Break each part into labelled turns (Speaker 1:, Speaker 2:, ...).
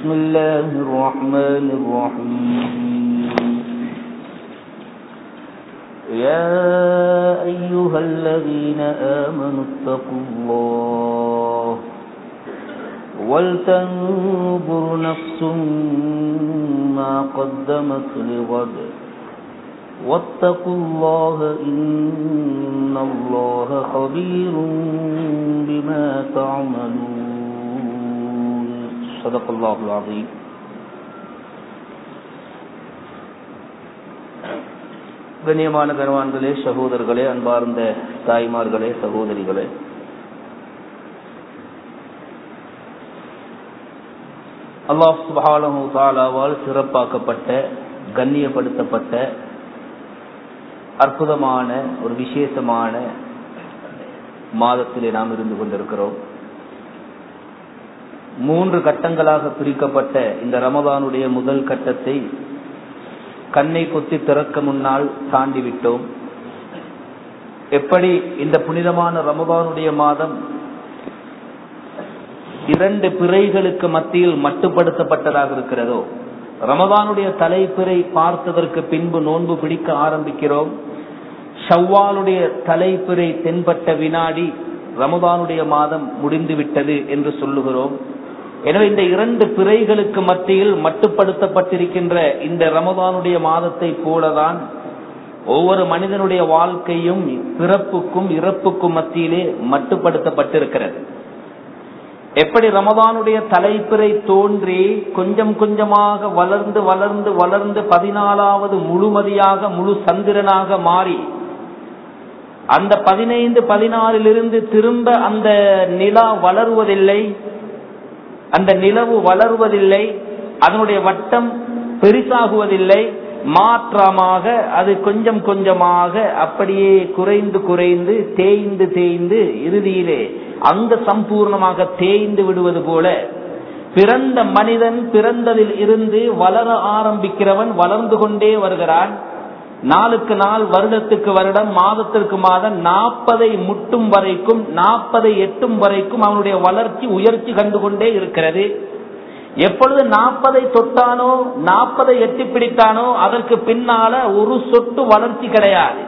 Speaker 1: بسم الله الرحمن الرحيم يا أيها الذين آمنوا اتقوا الله ولتنظر نفس ما قدمت لغد واتقوا الله إن الله خبير بما تعملون صدق الله العظيم கண்ணியமான கனவான்களே சகோதரர்களே அன்பார்ந்த தாய்மார்களே சகோதரிகளே அல்லாஹ் சுபாலு தாலாவால் சிறப்பாக்கப்பட்ட கண்ணியப்படுத்தப்பட்ட அற்புதமான ஒரு விசேஷமான மாதத்திலே நாம் இருந்து கொண்டிருக்கிறோம் மூன்று கட்டங்களாக பிரிக்கப்பட்ட இந்த ரமதானுடைய முதல் கட்டத்தை கண்ணை கொத்தி திறக்க முன்னால் தாண்டி விட்டோம் எப்படி இந்த புனிதமான ரமதானுடைய மாதம் இரண்டு பிறைகளுக்கு மத்தியில் மட்டுப்படுத்தப்பட்டதாக இருக்கிறதோ ரமதானுடைய தலைப்பிறை பார்த்ததற்கு பின்பு நோன்பு பிடிக்க ஆரம்பிக்கிறோம் ஷவ்வாலுடைய தலைப்பிறை தென்பட்ட வினாடி ரமதானுடைய மாதம் முடிந்து விட்டது என்று சொல்லுகிறோம் எனவே இந்த இரண்டு பிறைகளுக்கு மத்தியில் மட்டுப்படுத்தப்பட்டிருக்கின்ற இந்த ரமதானுடைய மாதத்தை போலதான் ஒவ்வொரு மனிதனுடைய வாழ்க்கையும் பிறப்புக்கும் இறப்புக்கும் மத்தியிலே மட்டுப்படுத்தப்பட்டிருக்கிறது எப்படி ரமதானுடைய தலைப்பிறை தோன்றி கொஞ்சம் கொஞ்சமாக வளர்ந்து வளர்ந்து வளர்ந்து பதினாலாவது முழுமதியாக முழு சந்திரனாக மாறி அந்த பதினைந்து பதினாறிலிருந்து திரும்ப அந்த நிலா வளருவதில்லை அந்த நிலவு வளருவதில்லை அதனுடைய வட்டம் பெரிசாகுவதில்லை மாற்றமாக அது கொஞ்சம் கொஞ்சமாக அப்படியே குறைந்து குறைந்து தேய்ந்து தேய்ந்து இறுதியிலே அங்க சம்பூர்ணமாக தேய்ந்து விடுவது போல பிறந்த மனிதன் பிறந்ததில் இருந்து வளர ஆரம்பிக்கிறவன் வளர்ந்து கொண்டே வருகிறான் நாளுக்கு நாள் வருடத்துக்கு வருடம் மாதத்திற்கு மாதம் நாற்பதை முட்டும் வரைக்கும் நாற்பதை எட்டும் வரைக்கும் அவனுடைய வளர்ச்சி உயர்ச்சி கண்டு கொண்டே இருக்கிறது எப்பொழுது நாற்பதை தொட்டானோ நாற்பதை எட்டி பிடித்தானோ அதற்கு பின்னால ஒரு சொட்டு வளர்ச்சி கிடையாது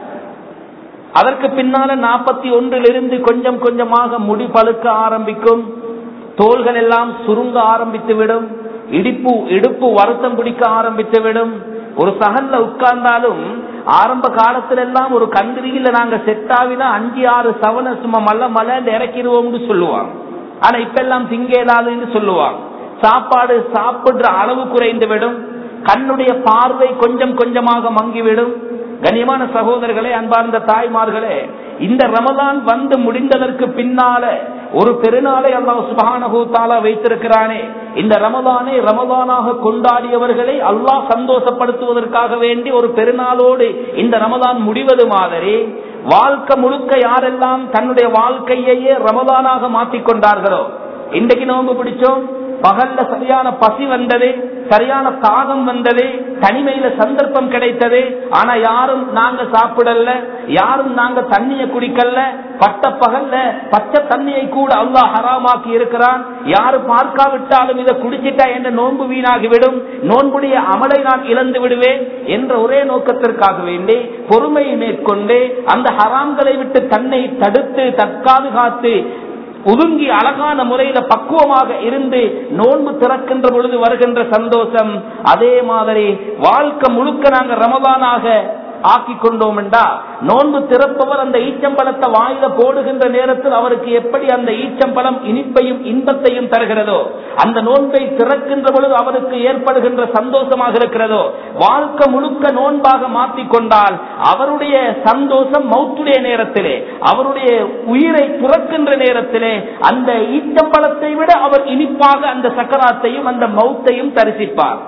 Speaker 1: அதற்கு பின்னால நாற்பத்தி ஒன்றிலிருந்து கொஞ்சம் கொஞ்சமாக முடி பழுக்க ஆரம்பிக்கும் தோள்கள் எல்லாம் சுருங்க ஆரம்பித்து விடும் இடிப்பு இடுப்பு வருத்தம் பிடிக்க ஆரம்பித்து விடும் ஒரு சகல்ல உட்கார்ந்தாலும் ஆரம்ப காலத்துல எல்லாம் ஒரு கந்திரியில நாங்க செட் ஆவினா அஞ்சு ஆறு சவன சும்மா மல்ல மலன்னு இறக்கிடுவோம்னு சொல்லுவாங்க ஆனா இப்ப எல்லாம் திங்கேலாதுன்னு சொல்லுவாங்க சாப்பாடு சாப்பிடுற அளவு குறைந்து விடும் கண்ணுடைய பார்வை கொஞ்சம் கொஞ்சமாக மங்கிவிடும் கண்ணியமான சகோதரர்களே அன்பார்ந்த தாய்மார்களே இந்த ரமதான் வந்து முடிந்ததற்கு பின்னால ஒரு பெருநாளை அல்லாஹ் சுபானகூத்தாலா வைத்திருக்கிறானே இந்த ரமதானை ரமதானாக கொண்டாடியவர்களை அல்லாஹ் சந்தோஷப்படுத்துவதற்காக வேண்டி ஒரு பெருநாளோடு இந்த ரமதான் முடிவது மாதிரி வாழ்க்கை முழுக்க யாரெல்லாம் தன்னுடைய வாழ்க்கையையே ரமதானாக மாற்றிக்கொண்டார்களோ இன்றைக்கு நோம்பு பிடிச்சோம் பகல்ல சரியான பசி வந்தது சரியான தாகம் வந்தது தனிமையில சந்தர்ப்பம் கிடைத்தது ஆனா யாரும் நாங்க சாப்பிடல யாரும் நாங்க தண்ணிய குடிக்கல பட்ட பகல்ல பச்சை தண்ணியை கூட அல்லாஹ் ஹராமாக்கி இருக்கிறான் யாரு பார்க்காவிட்டாலும் இதை குடிச்சிட்டா என்ற நோன்பு வீணாகிவிடும் நோன்புடைய அமலை நான் இழந்து விடுவேன் என்ற ஒரே நோக்கத்திற்காக வேண்டி பொறுமையை மேற்கொண்டு அந்த ஹராம்களை விட்டு தன்னை தடுத்து தற்காது காத்து ஒதுங்கி அழகான முறையில பக்குவமாக இருந்து நோன்பு திறக்கின்ற பொழுது வருகின்ற சந்தோஷம் அதே மாதிரி வாழ்க்கை முழுக்க நாங்க ரமதானாக ஆக்கி கொண்டோம் என்றா நோன்பு திறப்பவர் அந்த ஈச்சம்பழத்தை வாயில போடுகின்ற நேரத்தில் அவருக்கு எப்படி அந்த ஈச்சம்பழம் இனிப்பையும் இன்பத்தையும் தருகிறதோ அந்த நோன்பை திறக்கின்ற பொழுது அவருக்கு ஏற்படுகின்ற சந்தோஷமாக இருக்கிறதோ வாழ்க்கை முழுக்க நோன்பாக மாற்றிக்கொண்டால் அவருடைய சந்தோஷம் மௌத்துடைய நேரத்திலே அவருடைய உயிரை துறக்கின்ற நேரத்திலே அந்த ஈச்சம்பழத்தை விட அவர் இனிப்பாக அந்த சக்கராத்தையும் அந்த மௌத்தையும் தரிசிப்பார்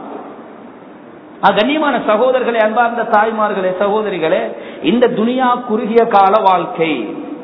Speaker 1: கண்ணியமான சகோதரர்களே அன்பார்ந்த தாய்மார்களே சகோதரிகளே இந்த துனியா குறுகிய கால வாழ்க்கை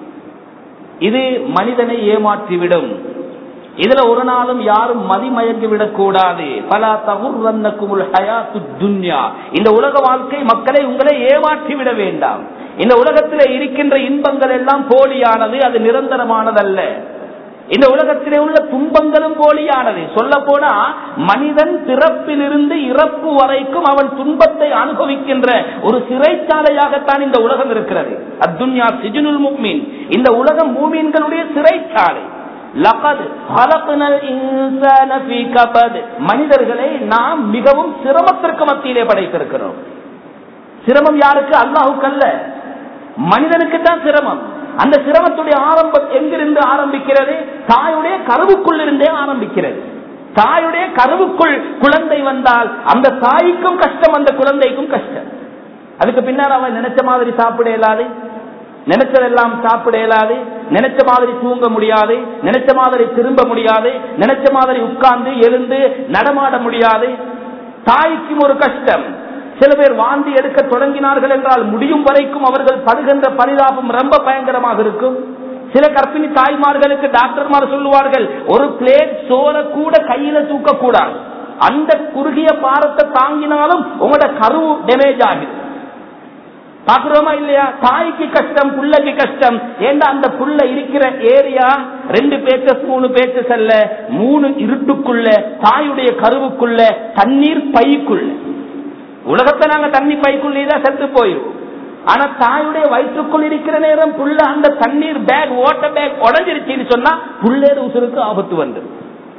Speaker 1: இது மனிதனை ஏமாற்றிவிடும் இதுல ஒரு நாளும் யாரும் மதிமயங்கி விடக்கூடாது பல தகுர் ஹயாத்து துன்யா இந்த உலக வாழ்க்கை மக்களை உங்களை ஏமாற்றி விட வேண்டாம் இந்த உலகத்தில் இருக்கின்ற இன்பங்கள் எல்லாம் போலியானது அது நிரந்தரமானதல்ல இந்த உலகத்திலே உள்ள துன்பங்களும் போலியானது சொல்ல போனா மனிதன் பிறப்பிலிருந்து இறப்பு வரைக்கும் அவன் துன்பத்தை அனுபவிக்கின்ற ஒரு சிறைச்சாலையாகத்தான் இந்த உலகம் இருக்கிறது அத்துன்யா சிஜுனுல் முக்மீன் இந்த உலகம் மூமீன்களுடைய சிறைச்சாலை லகத் ஹலக்னல் இன்சான ஃபீ கபத். மனிதர்களை நாம் மிகவும் சிரமத்திற்கு மத்தியிலே படைத்திருக்கிறோம் சிரமம் யாருக்கு அல்லாஹுக்கு அல்ல மனிதனுக்கு தான் சிரமம் அந்த சிரமத்துடைய ஆரம்பம் எங்கிருந்து ஆரம்பிக்கிறது தாயுடைய கருவுக்குள் இருந்தே ஆரம்பிக்கிறது தாயுடைய கருவுக்குள் குழந்தை வந்தால் அந்த தாய்க்கும் கஷ்டம் அந்த குழந்தைக்கும் கஷ்டம் அதுக்கு பின்னால் அவன் நினைச்ச மாதிரி சாப்பிட இயலாது நினைச்சதெல்லாம் சாப்பிட இயலாது நினைச்ச மாதிரி தூங்க முடியாது நினைச்ச மாதிரி திரும்ப முடியாது நினைச்ச மாதிரி உட்கார்ந்து எழுந்து நடமாட முடியாது தாய்க்கும் ஒரு கஷ்டம் சில பேர் வாந்தி எடுக்க தொடங்கினார்கள் என்றால் முடியும் வரைக்கும் அவர்கள் படுகின்ற பரிதாபம் ரொம்ப பயங்கரமாக இருக்கும் சில கர்ப்பிணி தாய்மார்களுக்கு டாக்டர்மார் சொல்லுவார்கள் ஒரு பிளேட் சோற கூட கையில தூக்க கூடாது அந்த குறுகிய பாரத்தை தாங்கினாலும் உங்களோட கருவு டேமேஜ் ஆகுது பாக்குறோமா இல்லையா தாய்க்கு கஷ்டம் புள்ளைக்கு கஷ்டம் ஏண்டா அந்த புள்ள இருக்கிற ஏரியா ரெண்டு பேச்சஸ் மூணு பேச்சஸ் அல்ல மூணு இருட்டுக்குள்ள தாயுடைய கருவுக்குள்ள தண்ணீர் பைக்குள்ள உலகத்தை நாங்க தண்ணி பைக்குள்ளே தான் செத்து போயிருவோம் ஆனா தாயுடைய வயிற்றுக்குள் இருக்கிற நேரம் புள்ள அந்த தண்ணீர் பேக் வாட்டர் பேக் உடஞ்சிருச்சுன்னு சொன்னா புள்ளேறு உசுருக்கு ஆபத்து வந்துடும்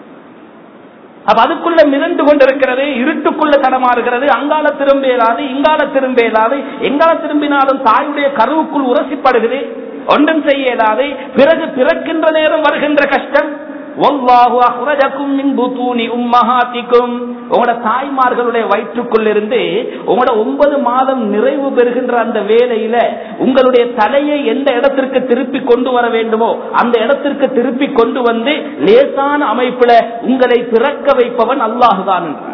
Speaker 1: அப்ப அதுக்குள்ள மிதந்து கொண்டிருக்கிறது இருட்டுக்குள்ள தடமாறுகிறது அங்கால திரும்ப இயலாது இங்கால திரும்ப இயலாது எங்கால திரும்பினாலும் தாயுடைய கருவுக்குள் உரசிப்படுகிறது ஒன்றும் செய்ய இயலாது பிறகு பிறக்கின்ற நேரம் வருகின்ற கஷ்டம் வல்லாஹு அஹ்ரஜக்கும் மின் புத்தூனி உம்மஹாத்திக்கும் உங்களோட தாய்மார்களுடைய வயிற்றுக்குள் இருந்து உங்களோட ஒன்பது மாதம் நிறைவு பெறுகின்ற அந்த வேலையில உங்களுடைய தலையை எந்த இடத்திற்கு திருப்பி கொண்டு வர வேண்டுமோ அந்த இடத்திற்கு திருப்பி கொண்டு வந்து லேசான அமைப்புல உங்களை பிறக்க வைப்பவன் அல்லாஹுதான் என்றான்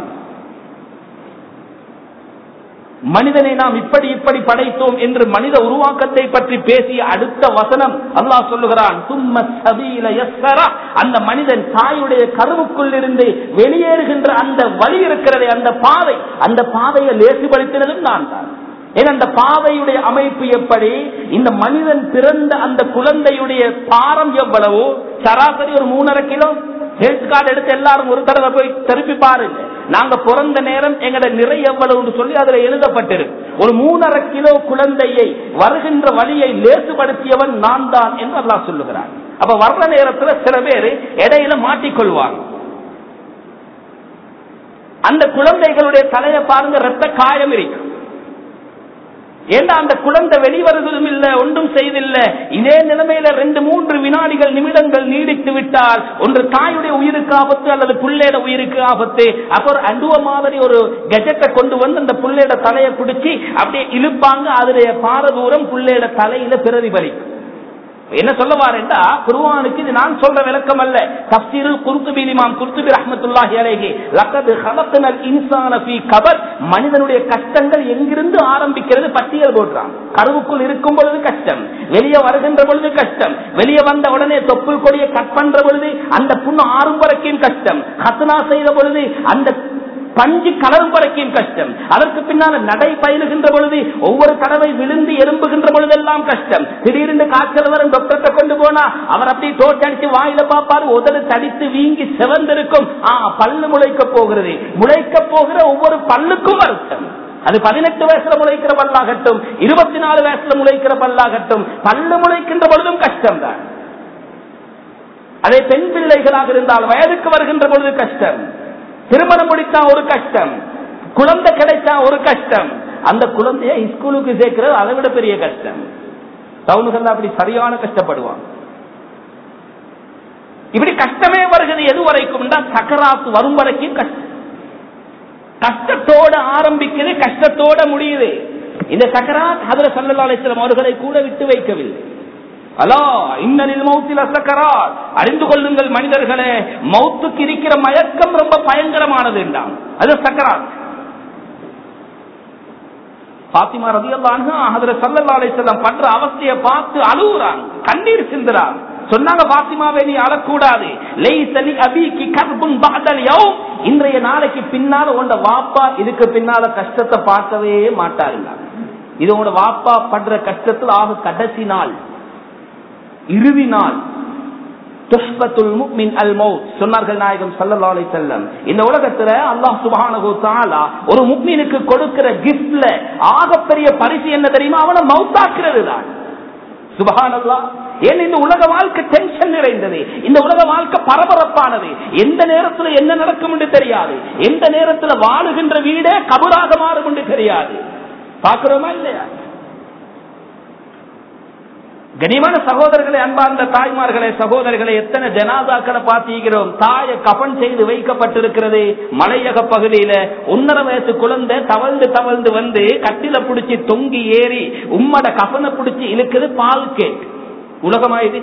Speaker 1: மனிதனை நாம் இப்படி இப்படி படைத்தோம் என்று மனித உருவாக்கத்தை பற்றி பேசிய அடுத்த வசனம் அல்லாஹ் சொல்லுகிறான் சும்ம சபீல யஸ்ஸரா. அந்த மனிதன் தாயுடைய கருவுக்குள் இருந்து வெளியேறுகின்ற அந்த வழி இருக்கிறதே அந்த பாதை அந்த பாதையை லேசுபடுத்தினதும் நான் தான் ஏன்னா அந்த பாதையுடைய அமைப்பு எப்படி இந்த மனிதன் பிறந்த அந்த குழந்தையுடைய பாரம் எவ்வளவு சராசரி ஒரு மூணரை கிலோ ஹெல்த் கார்டு எடுத்து எல்லாரும் ஒரு தடவை போய் திருப்பி பாருங்க நாங்க பிறந்த நேரம் எங்கட நிறை எவ்வளவு சொல்லி அதுல எழுதப்பட்டிருக்கு ஒரு மூணரை கிலோ குழந்தையை வருகின்ற வழியை லேசுபடுத்தியவன் நான் தான் என்று அல்லாஹ் சொல்லுகிறான் அப்ப வர்ற நேரத்துல சில பேர் இடையில மாட்டிக்கொள்வாங்க அந்த குழந்தைகளுடைய தலையை பாருங்க ரத்த காயம் இருக்கும் ஏண்டா அந்த குழந்தை வெளிவருவதும் இல்ல ஒன்றும் செய்தில்ல இதே நிலைமையில ரெண்டு மூன்று வினாடிகள் நிமிடங்கள் நீடித்து விட்டால் ஒன்று தாயுடைய உயிருக்கு ஆபத்து அல்லது புள்ளேட உயிருக்கு ஆபத்து அப்புறம் அண்டுவ மாதிரி ஒரு கெஜெட்டை கொண்டு வந்து அந்த புள்ளேட தலையை பிடிச்சி அப்படியே இழுப்பாங்க அதனுடைய பாரதூரம் புள்ளேட தலையில பிரதிபலிக்கும் என்ன சொல்ல வாரேன்டா குருவானுக்கு இது நான் சொல்ற விளக்கம் அல்ல தப்சீரு குர்துபி இமாம் குர்துபி ரஹ்மத்துல்லாஹி அலைஹி லக்கத் ஹலக்னல் இன்சான ஃபீ கபர் மனிதனுடைய கஷ்டங்கள் எங்கிருந்து ஆரம்பிக்கிறது பட்டியல் போடுறான் கருவுக்குள் இருக்கும் பொழுது கஷ்டம் வெளியே வருகின்ற பொழுது கஷ்டம் வெளியே வந்த உடனே தொப்புள் கொடியை கட் பண்ற பொழுது அந்த புண்ணு ஆறும் வரைக்கும் கஷ்டம் ஹசனா செய்த பொழுது அந்த பஞ்சு கலரும் வரைக்கும் கஷ்டம் அதற்கு பின்னால நடை பயிலுகின்ற பொழுது ஒவ்வொரு தடவை விழுந்து எறும்புகின்ற பொழுதெல்லாம் கஷ்டம் திடீர்னு காய்ச்சல் வரும் டாக்டர்கிட்ட கொண்டு போனா அவர் அப்படி தோட்டடிச்சு வாயில பாப்பாரு உதடு தடித்து வீங்கி செவந்திருக்கும் ஆ பல்லு முளைக்க போகிறது முளைக்க போகிற ஒவ்வொரு பல்லுக்கும் வருத்தம் அது பதினெட்டு வயசுல முளைக்கிற பல்லாகட்டும் இருபத்தி நாலு வயசுல முளைக்கிற பல்லாகட்டும் பல்லு முளைக்கின்ற பொழுதும் கஷ்டம் தான் அதே பெண் பிள்ளைகளாக இருந்தால் வயதுக்கு வருகின்ற பொழுது கஷ்டம் திருமணம் முடித்தா ஒரு கஷ்டம் குழந்தை கிடைச்சா ஒரு கஷ்டம் அந்த குழந்தைய ஸ்கூலுக்கு சேர்க்கிறது அதை விட பெரிய கஷ்டம் டவுனுகள் அப்படி சரியான கஷ்டப்படுவான் இப்படி கஷ்டமே வருகிறது எது வரைக்கும் சக்கராத்து வரும் வரைக்கும் கஷ்டம் கஷ்டத்தோட ஆரம்பிக்குது கஷ்டத்தோட முடியுது இந்த சக்கராத் அதுல சல்லா அலிஸ்லாம் அவர்களை கூட விட்டு வைக்கவில்லை அலா இன்னலில் மௌத்தில சக்கராத் அறிந்து கொள்ளுங்கள் மனிதர்களே மௌத்துக்கு இருக்கிற மயக்கம் ரொம்ப பயங்கரமானது என்றான் அது சக்கராத் பாத்திமா ரதியல்லாங்க அதுல சல்லல்லா அலிஸ்லாம் பண்ற அவஸ்தையை பார்த்து அழுகுறாங்க கண்ணீர் சிந்துறாங்க சொன்னாங்க பாத்திமாவே நீ அழக்கூடாது லைசலி அபிக்கு கர்புன் பாதல் யௌம் இன்றைய நாளைக்கு பின்னால உண்ட வாப்பா இதுக்கு பின்னால கஷ்டத்தை பார்க்கவே மாட்டாருங்க இது உங்களோட வாப்பா படுற கஷ்டத்தில் ஆக கடைசி நாள் இறுதி நாள் துஷ்பத்துல் முக்மின் அல் மௌத் சொன்னார்கள் நாயகம் சல்லல்லாஹு அலைஹி வஸல்லம் இந்த உலகத்துல அல்லாஹ் சுப்ஹானஹு தஆலா ஒரு முக்மீனுக்கு கொடுக்கிற கிஃப்ட்ல ஆகப்பெரிய பரிசு என்ன தெரியுமா அவனை மௌத்தாக்குறது தான் சுபஹானல்லாஹ் ஏன் இந்த உலக வாழ்க்கை டென்ஷன் நிறைந்தது இந்த உலக வாழ்க்கை பரபரப்பானது எந்த நேரத்துல என்ன நடக்கும் என்று தெரியாது எந்த நேரத்துல வாழுகின்ற வீடே கபராக மாறும் என்று தெரியாது பாக்குறோமா இல்லையா கனிமான சகோதரர்களை அன்பார்ந்த தாய்மார்களே சகோதரர்களை எத்தனை ஜனாதாக்களை பார்த்திருக்கிறோம் தாய கபன் செய்து வைக்கப்பட்டிருக்கிறது மலையக பகுதியில ஒன்னரை வயசு குழந்தை தவழ்ந்து தவழ்ந்து வந்து கட்டில புடிச்சு தொங்கி ஏறி உம்மட கபனை புடிச்சு இழுக்குது பால் கேக் உலகமாயுது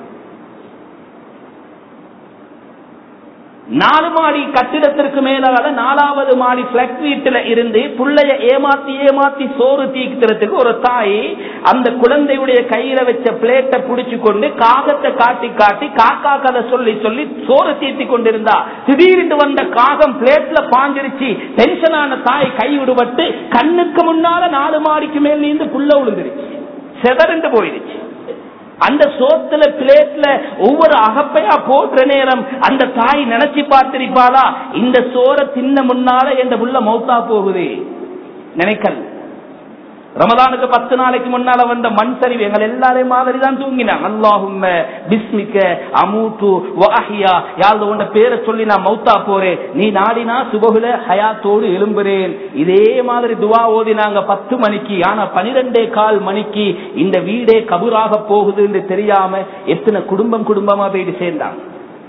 Speaker 1: நாலு மாடி கட்டிடத்திற்கு மேலாக நாலாவது மாடி பிளட் வீட்டுல இருந்து புள்ளைய ஏமாத்தி ஏமாத்தி சோறு தீக்கிறதுக்கு ஒரு தாய் அந்த குழந்தையுடைய கையில வச்ச பிளேட்டை புடிச்சு கொண்டு காகத்தை காட்டி காட்டி காக்கா கதை சொல்லி சொல்லி சோறு தீர்த்தி கொண்டிருந்தா திடீர்னு வந்த காகம் பிளேட்ல பாஞ்சிருச்சு டென்ஷனான தாய் கை விடுபட்டு கண்ணுக்கு முன்னால நாலு மாடிக்கு மேல் நீந்து புள்ள விழுந்துருச்சு செதறண்டு போயிடுச்சு அந்த சோத்துல பிளேட்ல ஒவ்வொரு அகப்பையா போடுற நேரம் அந்த தாய் நினைச்சு பார்த்திருப்பாளா இந்த சோற தின்ன முன்னால என்ற புள்ள மௌத்தா போகுது நினைக்கல் ரமதானுக்கு பத்து நாளைக்கு முன்னால வந்த மண் சரிவு எங்கள் எல்லாரையும் மாதிரி தான் தூங்கினாங்க அல்லாஹும் பிஸ்மிக்க அமூட்டு வாஹியா யாழ்ந்த உண்ட பேரை சொல்லி நான் மௌத்தா போறேன் நீ நாடினா சுபகுல ஹயாத்தோடு எழும்புறேன் இதே மாதிரி துவா ஓதினாங்க பத்து மணிக்கு ஆனா பனிரெண்டே கால் மணிக்கு இந்த வீடே கபூராக போகுது என்று தெரியாம எத்தனை குடும்பம் குடும்பமா போயிட்டு சேர்ந்தாங்க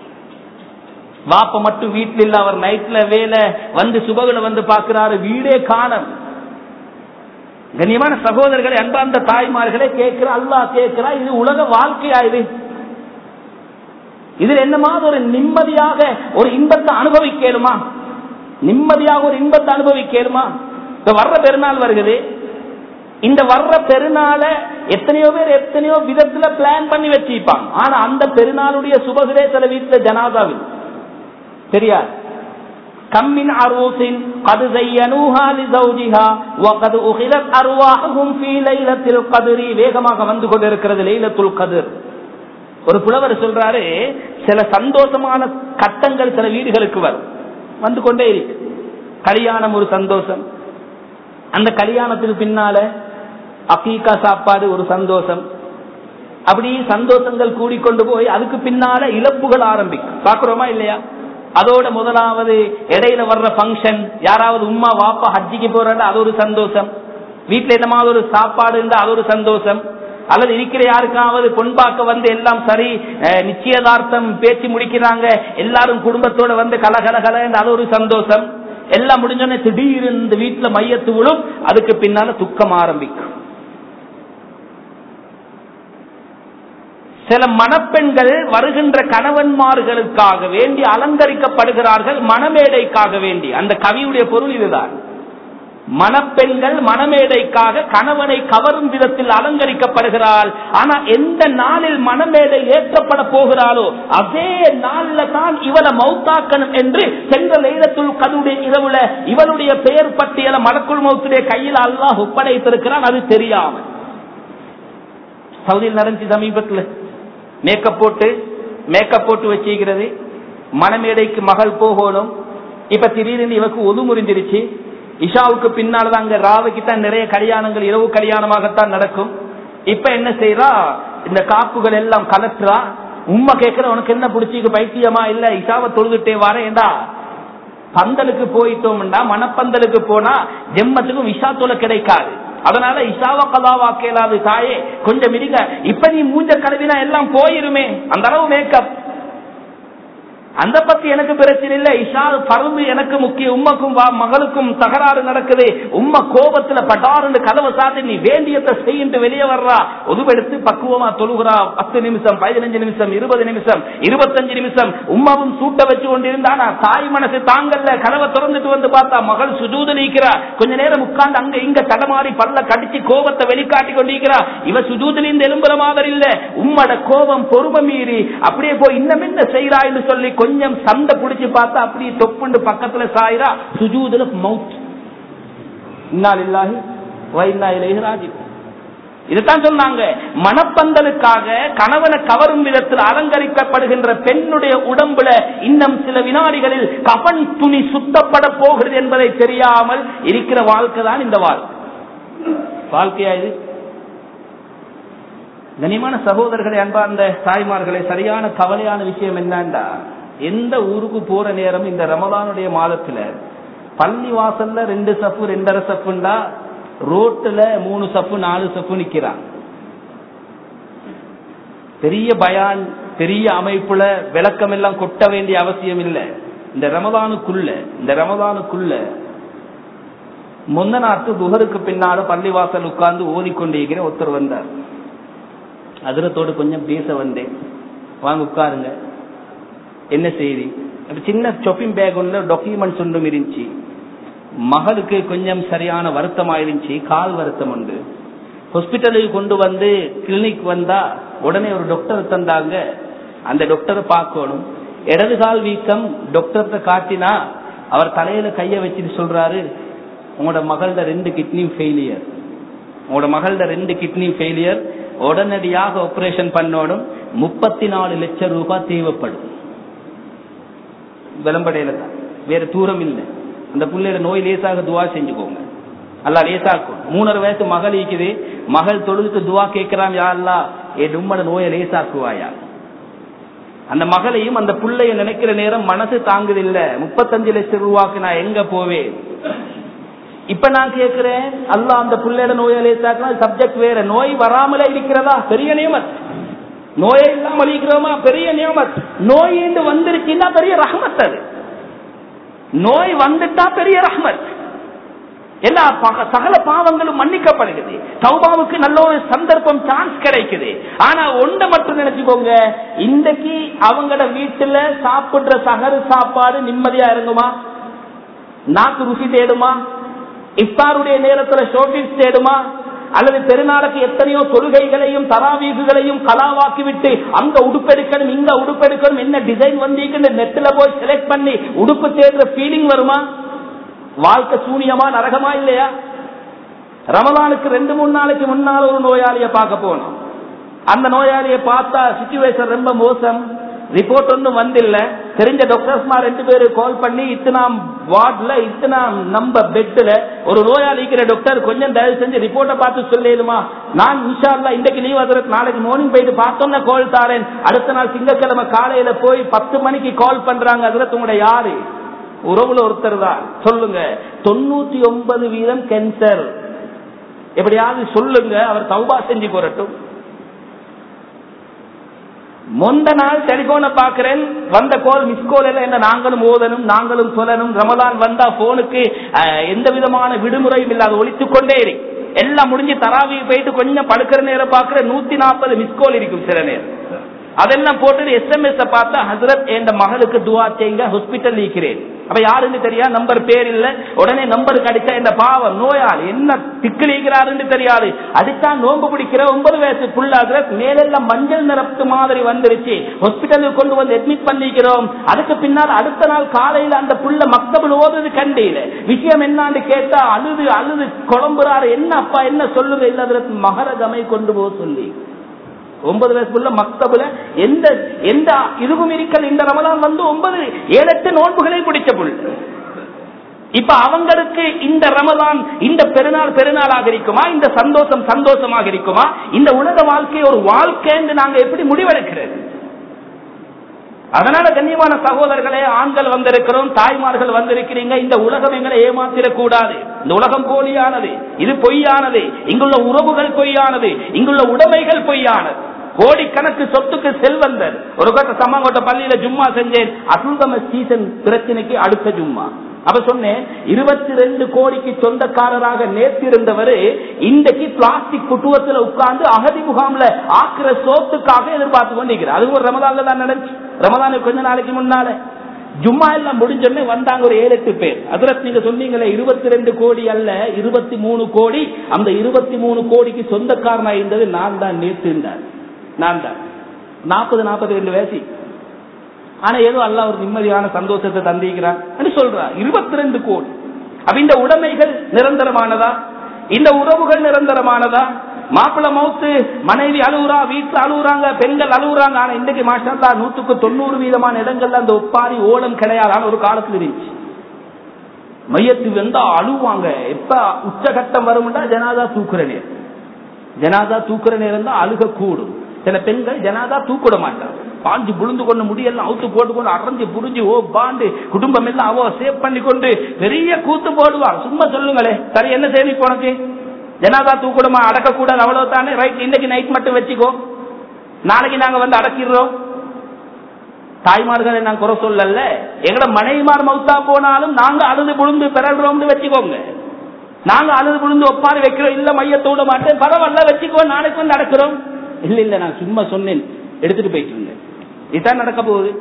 Speaker 1: வாப்ப மட்டும் வீட்டுல இல்ல அவர் நைட்ல வேலை வந்து சுபகுல வந்து பாக்குறாரு வீடே காணம் கண்ணியமான சகோதரர்களை அன்பார்ந்த தாய்மார்களே கேட்கிற அல்லா கேட்கிறா இது உலக வாழ்க்கையா இது இதில் என்னமாவது ஒரு நிம்மதியாக ஒரு இன்பத்தை அனுபவிக்கலுமா நிம்மதியாக ஒரு இன்பத்தை அனுபவிக்கலுமா இப்ப வர்ற பெருநாள் வருகிறது இந்த வர்ற பெருநாள எத்தனையோ பேர் எத்தனையோ விதத்துல பிளான் பண்ணி வச்சிருப்பாங்க ஆனா அந்த பெருநாளுடைய சுபகுரே சில வீட்டுல ஜனாதாவில் தெரியாது கம்மின் அரூசின் قد زينوها لزوجها وقد أخذت أرواحهم في ليلة القدر வேகமாக வந்து கொண்டிருக்கிறது லைலத்துல் கதிர் ஒரு புலவர் சொல்றாரு சில சந்தோஷமான கட்டங்கள் சில வீடுகளுக்கு வரும் வந்து கொண்டே இருக்கு கல்யாணம் ஒரு சந்தோஷம் அந்த கல்யாணத்துக்கு பின்னால அக்கீக்கா சாப்பாடு ஒரு சந்தோஷம் அப்படி சந்தோஷங்கள் கூடிக்கொண்டு போய் அதுக்கு பின்னால இழப்புகள் ஆரம்பிக்கும் பாக்குறோமா இல்லையா அதோட முதலாவது இடையில வர்ற பங்கன் யாராவது உமா வாப்பா ஹஜ்ஜிக்கு போறாங்க அது ஒரு சந்தோஷம் வீட்டுல என்னமாவது ஒரு சாப்பாடு இருந்தா அது ஒரு சந்தோஷம் அல்லது இருக்கிற யாருக்காவது பொன்பாக்க வந்து எல்லாம் சரி நிச்சயதார்த்தம் பேச்சு முடிக்கிறாங்க எல்லாரும் குடும்பத்தோட வந்து கலகல கல அது ஒரு சந்தோஷம் எல்லாம் முடிஞ்சோடனே திடீர்னு இந்த வீட்டுல மையத்து விழும் அதுக்கு பின்னால துக்கம் ஆரம்பிக்கும் சில மணப்பெண்கள் வருகின்ற கணவன்மார்களுக்காக வேண்டி அலங்கரிக்கப்படுகிறார்கள் மணமேடைக்காக வேண்டி அந்த கவியுடைய பொருள் இதுதான் மணப்பெண்கள் மணமேடைக்காக கணவனை கவரும் விதத்தில் அலங்கரிக்கப்படுகிறாள் ஆனா எந்த நாளில் மணமேடை ஏற்றப்பட போகிறாளோ அதே நாள்ல தான் இவளை மௌத்தாக்கணும் என்று சென்ற லைலத்துள் கதுடைய இரவுல இவளுடைய பெயர் பட்டியல மலக்குள் மௌத்துடைய கையில் அல்லாஹ் ஒப்படைத்திருக்கிறான் அது தெரியாமல் சவுதியில் நடந்துச்சு சமீபத்தில் மேக்கப் போட்டு மேக்கப் போட்டு வச்சிருக்கிறது மணமேடைக்கு மகள் போகணும் இப்ப திடீர்னு இவக்கு ஒது முறிஞ்சிருச்சு இஷாவுக்கு பின்னால்தான் அங்க ராவுக்கு தான் நிறைய கல்யாணங்கள் இரவு கல்யாணமாகத்தான் நடக்கும் இப்ப என்ன செய்யறா இந்த காப்புகள் எல்லாம் கலட்டுறா உண்மை கேட்கிற உனக்கு என்ன பிடிச்சிக்கு பைத்தியமா இல்ல இஷாவை தொழுதுட்டே வரேன்டா பந்தலுக்கு போயிட்டோம்டா மணப்பந்தலுக்கு போனா ஜெம்மத்துக்கும் விஷா தொலை கிடைக்காது அதனால இசாவா கதாவா கேளாது தாயே கொஞ்சம் இருங்க இப்ப நீ மூஞ்ச கழுவினா எல்லாம் போயிருமே அந்த அளவு மேக்கப் அந்த பத்தி எனக்கு பிரச்சனை இல்ல இஷா பருந்து எனக்கு முக்கிய உம்மக்கும் மகளுக்கும் தகராறு நடக்குது உம்ம கோபத்துல பட்டாருன்னு கதவை சாத்தி நீ வேண்டியத்தை செய்யிட்டு வெளியே வர்றா ஒதுவெடுத்து பக்குவமா தொழுகிறா பத்து நிமிஷம் பதினஞ்சு நிமிஷம் இருபது நிமிஷம் இருபத்தஞ்சு நிமிஷம் உம்மாவும் சூட்ட வச்சு கொண்டிருந்தானா தாய் மனசு தாங்கல்ல கதவை திறந்துட்டு வந்து பார்த்தா மகள் சுஜூத நீக்கிறா கொஞ்ச நேரம் உட்கார்ந்து அங்க இங்க தடமாறி பல்ல கடிச்சு கோபத்தை வெளிக்காட்டி கொண்டிருக்கிறா இவ சுஜூதிலிருந்து எலும்புற மாதிரி இல்ல உம்மட கோபம் பொறுமை மீறி அப்படியே போய் இன்னும் என்ன செய்யறான்னு சொல்லி கொஞ்சம் சண்டை பிடிச்சு பார்த்தா அப்படியே தொப்புண்டு பக்கத்துல சாயிரா சுஜூதுல மவுத் இன்னால் இல்லாஹி வைனா இலேஹி ராஜி இதுதான் சொன்னாங்க மனப்பந்தலுக்காக கணவனை கவரும் விதத்தில் அலங்கரிக்கப்படுகின்ற பெண்ணுடைய உடம்புல இன்னும் சில வினாடிகளில் கபன் துணி சுத்தப்பட போகிறது என்பதை தெரியாமல் இருக்கிற வாழ்க்கை தான் இந்த வாழ்க்கை வாழ்க்கையா இது கனிமான சகோதரர்களை அன்பார்ந்த தாய்மார்களே சரியான கவலையான விஷயம் என்னண்டா எந்த ஊருக்கு போற நேரம் இந்த ரமதானுடைய மாதத்துல பள்ளி வாசல்ல ரெண்டு சப்பு ரெண்டரை சப்புண்டா ரோட்டுல மூணு சப்பு நாலு சப்பு நிக்கிறான் பெரிய பயான் பெரிய அமைப்புல விளக்கம் எல்லாம் கொட்ட வேண்டிய அவசியம் இல்லை இந்த ரமதானுக்குள்ள இந்த ரமதானுக்குள்ள முந்த நாட்டு துகருக்கு பின்னால பள்ளிவாசல் உட்கார்ந்து ஓதிக்கொண்டிருக்கிற ஒருத்தர் வந்தார் அதிரத்தோடு கொஞ்சம் பேச வந்தேன் வாங்க உட்காருங்க என்ன செய்தி அப்படி சின்ன ஷாப்பிங் பேக் உள்ள டாக்குமெண்ட்ஸ் ஒன்றும் இருந்துச்சு மகளுக்கு கொஞ்சம் சரியான வருத்தம் ஆயிருந்துச்சு கால் வருத்தம் உண்டு ஹாஸ்பிட்டலுக்கு கொண்டு வந்து கிளினிக் வந்தா உடனே ஒரு டாக்டர் தந்தாங்க அந்த டாக்டரை பார்க்கணும் இடது கால் வீக்கம் டாக்டர்கிட்ட காட்டினா அவர் தலையில கைய வச்சுட்டு சொல்றாரு உங்களோட மகளோட ரெண்டு கிட்னியும் ஃபெயிலியர் உங்களோட மகளோட ரெண்டு கிட்னி ஃபெயிலியர் உடனடியாக ஆபரேஷன் பண்ணணும் முப்பத்தி நாலு லட்சம் ரூபாய் தேவைப்படும் விளம்படையில தான் வேற தூரம் இல்லை அந்த பிள்ளையோட நோய் லேசாக துவா செஞ்சுக்கோங்க அல்லா லேசாக்கும் மூணரை வயசு மகள் இருக்குது மகள் தொழுதுக்கு துவா கேட்கிறான் யாருலா ஏ உம்மட நோயை லேசாக்குவாயா அந்த மகளையும் அந்த புள்ளைய நினைக்கிற நேரம் மனசு தாங்குது இல்ல முப்பத்தஞ்சு லட்சம் ரூபாய்க்கு நான் எங்க போவேன் இப்ப நான் கேட்கிறேன் அல்ல அந்த புள்ளையோட நோயை லேசாக்கலாம் சப்ஜெக்ட் வேற நோய் வராமலே இருக்கிறதா பெரிய நியமத் நோயை இல்லாமல் இருக்கிறோமா பெரிய நியமத் நோய் என்று வந்துருச்சுன்னா பெரிய ரஹமத் அது நோய் வந்துட்டா பெரிய ரஹமத் எல்லா சகல பாவங்களும் மன்னிக்கப்படுகிறது சௌபாவுக்கு நல்ல ஒரு சந்தர்ப்பம் சான்ஸ் கிடைக்குது ஆனா ஒன்றை மட்டும் நினைச்சுக்கோங்க இன்றைக்கு அவங்களோட வீட்டுல சாப்பிடுற சகரு சாப்பாடு நிம்மதியா இருங்குமா நாக்கு ருசி தேடுமா இஃப்தாருடைய நேரத்துல ஷோட்டிஸ் தேடுமா அல்லது பெருநாளுக்கு எத்தனையோ தொழுகைகளையும் தராவீகுகளையும் கலாவாக்கி விட்டு அங்க உடுப்பெடுக்கணும் இங்க உடுப்பெடுக்கணும் என்ன டிசைன் வந்தீங்கன்னு நெட்ல போய் செலக்ட் பண்ணி உடுப்பு தேடுற ஃபீலிங் வருமா வாழ்க்கை சூனியமா நரகமா இல்லையா ரமலானுக்கு ரெண்டு மூணு நாளைக்கு முன்னால் ஒரு நோயாளிய பார்க்க போனோம் அந்த நோயாளிய பார்த்தா சுச்சுவேஷன் ரொம்ப மோசம் ரிப்போர்ட் ஒன்றும் வந்தில்ல தெரிஞ்ச டாக்டர்ஸ்மா ரெண்டு பேரு கால் பண்ணி இத்தனாம் வார்ட்ல இத்தனாம் நம்ப பெட்ல ஒரு நோயாளிக்கிற டாக்டர் கொஞ்சம் தயவு செஞ்சு ரிப்போர்ட்டை பார்த்து சொல்லிடுமா நான் இன்ஷால்லா இன்றைக்கு லீவ் அதற்கு நாளைக்கு மார்னிங் போயிட்டு பார்த்தோன்னா கால் தாரேன் அடுத்த நாள் திங்கக்கிழமை காலையில போய் பத்து மணிக்கு கால் பண்றாங்க அதுல உங்களோட யாரு உறவுல ஒருத்தர் தான் சொல்லுங்க தொண்ணூத்தி ஒன்பது வீதம் கேன்சர் எப்படியாவது சொல்லுங்க அவர் தௌபா செஞ்சு போறட்டும் முந்த நாள் டெலிபோனை பாக்குறேன் வந்த கோல் மிஸ் கோல் எல்லாம் என்ன நாங்களும் ஓதனும் நாங்களும் சொல்லணும் ரமலான் வந்தா போனுக்கு எந்த விதமான விடுமுறையும் இல்லாத ஒழித்துக் கொண்டே இருக்கு எல்லாம் முடிஞ்சு தராவி போயிட்டு கொஞ்சம் படுக்கிற நேரம் பாக்குற நூத்தி நாற்பது மிஸ் கோல் இருக்கும் சில நேரம் அதெல்லாம் போட்டு எஸ்எம்எஸ் பார்த்தா ஹசரத் என் மகளுக்கு துவா செய்யுங்க ஹாஸ்பிட்டல் இருக்கிறேன் அப்ப யாருன்னு தெரியா நம்பர் பேர் இல்ல உடனே நம்பர் கிடைச்சா இந்த பாவம் நோயாளி என்ன திக்கிலிக்கிறாருன்னு தெரியாது அதுதான் நோம்பு பிடிக்கிற ஒன்பது வயசு புள்ளாகிற மேலெல்லாம் மஞ்சள் நிறத்து மாதிரி வந்துருச்சு ஹாஸ்பிட்டலுக்கு கொண்டு வந்து அட்மிட் பண்ணிக்கிறோம் அதுக்கு பின்னால் அடுத்த நாள் காலையில அந்த புள்ள மக்தபில் ஓதுது கண்டியில விஷயம் என்னான்னு கேட்டா அழுது அழுது குழம்புறாரு என்ன அப்பா என்ன சொல்லுங்க இல்ல மகரகமை கொண்டு போக சொல்லி ஒன்பது வயசுக்குள்ள மக்தபுல எந்த எந்த இதுவும் இருக்கல் இந்த ரமலான் வந்து ஒன்பது ஏழு எட்டு நோன்புகளை பிடிச்ச புல் இப்ப அவங்களுக்கு இந்த ரமலான் இந்த பெருநாள் பெருநாளாக இருக்குமா இந்த சந்தோஷம் சந்தோஷமாக இருக்குமா இந்த உலக வாழ்க்கை ஒரு வாழ்க்கை என்று நாங்க எப்படி முடிவெடுக்கிறது அதனால கண்ணியமான சகோதரர்களே ஆண்கள் வந்திருக்கிறோம் தாய்மார்கள் வந்திருக்கிறீங்க இந்த உலகம் எங்களை ஏமாத்திடக்கூடாது இந்த உலகம் போலியானது இது பொய்யானது இங்குள்ள உறவுகள் பொய்யானது இங்குள்ள உடைமைகள் பொய்யானது கோடிக்கணக்கு சொத்துக்கு செல்வந்தர் ஒரு கட்ட சம்மங்கோட்ட பள்ளியில ஜும்மா செஞ்சேன் அசுல்தம சீசன் பிரச்சனைக்கு அடுத்த ஜும்மா அப்ப சொன்னேன் இருபத்தி ரெண்டு கோடிக்கு சொந்தக்காரராக நேர்த்திருந்தவர் இன்றைக்கு பிளாஸ்டிக் குட்டுவத்தில் உட்கார்ந்து அகதி முகாம்ல ஆக்குற சோத்துக்காக எதிர்பார்த்து கொண்டிருக்கிறார் அது ஒரு ரமதான்ல தான் நடந்துச்சு ரமதானுக்கு கொஞ்ச நாளைக்கு முன்னால ஜும்மா எல்லாம் முடிஞ்சோடனே வந்தாங்க ஒரு ஏழு எட்டு பேர் அதுல நீங்க சொன்னீங்களே இருபத்தி ரெண்டு கோடி அல்ல இருபத்தி மூணு கோடி அந்த இருபத்தி மூணு கோடிக்கு சொந்தக்காரனா இருந்தது நான் தான் நேற்று இருந்தார் நான் தான் நாற்பது நாற்பத்தி ரெண்டு வயசு ஆனா ஏதோ அல்ல ஒரு நிம்மதியான சந்தோஷத்தை தந்திக்கிறான் சொல்றான் இருபத்தி ரெண்டு கோடி அப்ப இந்த உடைமைகள் நிரந்தரமானதா இந்த உறவுகள் நிரந்தரமானதா மாப்பிள்ள மவுத்து மனைவி அழுகுறா வீட்டுல அழுகுறாங்க பெண்கள் அழுகுறாங்க ஆனா இன்றைக்கு மாஷா நூத்துக்கு தொண்ணூறு வீதமான இடங்கள்ல அந்த ஒப்பாரி ஓலம் கிடையாது ஆனா ஒரு காலத்துல இருந்துச்சு மையத்து வந்தா அழுவாங்க எப்ப உச்சகட்டம் வரும்டா ஜனாதா தூக்குற நேரம் ஜனாதா தூக்குற நேரம் தான் அழுக கூடும் சில பெண்கள் ஜனாதா தூக்கிட மாட்டாங்க பாஞ்சு புழுந்து கொண்டு முடியெல்லாம் அவுத்து போட்டு கொண்டு அரைஞ்சு புரிஞ்சு ஓ பாண்டு குடும்பம் எல்லாம் அவ சேவ் பண்ணி கொண்டு பெரிய கூத்து போடுவாங்க சும்மா சொல்லுங்களே சரி என்ன செய்தி உனக்கு ஜனாதா தூக்கிடுமா அடக்க கூடாது அவ்வளவு தானே ரைட் இன்னைக்கு நைட் மட்டும் வச்சுக்கோ நாளைக்கு நாங்க வந்து அடக்கிடுறோம் தாய்மார்களை நான் குறை சொல்லல எங்கட மனைவிமார் மௌத்தா போனாலும் நாங்க அழுது புழுந்து பிறல்றோம்னு வச்சுக்கோங்க நாங்க அழுது புழுந்து ஒப்பாரி வைக்கிறோம் இல்ல மையத்தோட மாட்டேன் பரவாயில்ல வச்சுக்கோ நாளைக்கு வந்து நடக்கிறோம் இல்ல இல்ல நான் சும்மா சொன்னேன் எடுத்துட்டு போயிட்டு இருந்தேன் இதுதான் நடக்க போகுது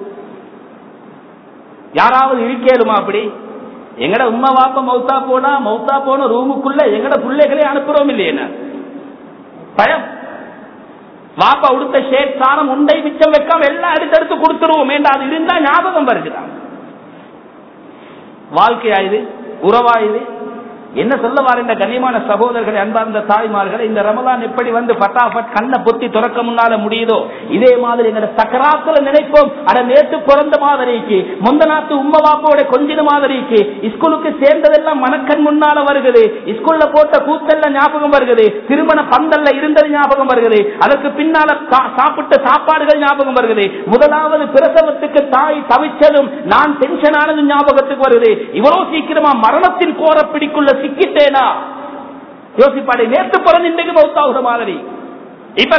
Speaker 1: யாராவது இருக்கேலுமா அப்படி எங்கட உம்மா வாப்ப மௌத்தா போனா மௌத்தா போன ரூமுக்குள்ள எங்கட பிள்ளைகளே அனுப்புறோம் இல்லையே பயம் வாப்பா உடுத்த ஷேட் சாரம் உண்டை மிச்சம் வைக்காம எல்லாம் அடுத்தடுத்து கொடுத்துருவோம் ஏண்டா அது இருந்தா ஞாபகம் வருகிறான் வாழ்க்கையா இது உறவா இது என்ன சொல்ல வார இந்த கண்ணியமான சகோதரர்களை அன்பார்ந்த தாய்மார்களை இந்த ரமலான் எப்படி வந்து பட்டாபட் கண்ணை பொத்தி துறக்க முன்னால முடியுதோ இதே மாதிரி எங்க சக்கராத்துல நினைப்போம் அட நேற்று பிறந்த மாதிரிக்கு முந்த நாத்து உம்ம வாப்போட கொஞ்சின மாதிரிக்கு ஸ்கூலுக்கு சேர்ந்ததெல்லாம் மனக்கண் முன்னால வருகிறது ஸ்கூல்ல போட்ட கூத்தல்ல ஞாபகம் வருகிறது திருமண பந்தல்ல இருந்தது ஞாபகம் வருகிறது அதற்கு பின்னால சாப்பிட்ட சாப்பாடுகள் ஞாபகம் வருகிறது முதலாவது பிரசவத்துக்கு தாய் தவிச்சதும் நான் டென்ஷன் ஆனது ஞாபகத்துக்கு வருது இவ்வளவு சீக்கிரமா மரணத்தின் கோர பிடிக்குள்ள சிக்கிட்டேனா யோசிப்பாடு நேற்று பிறந்து இன்றைக்கு மௌத்தாகுற மாதிரி இப்ப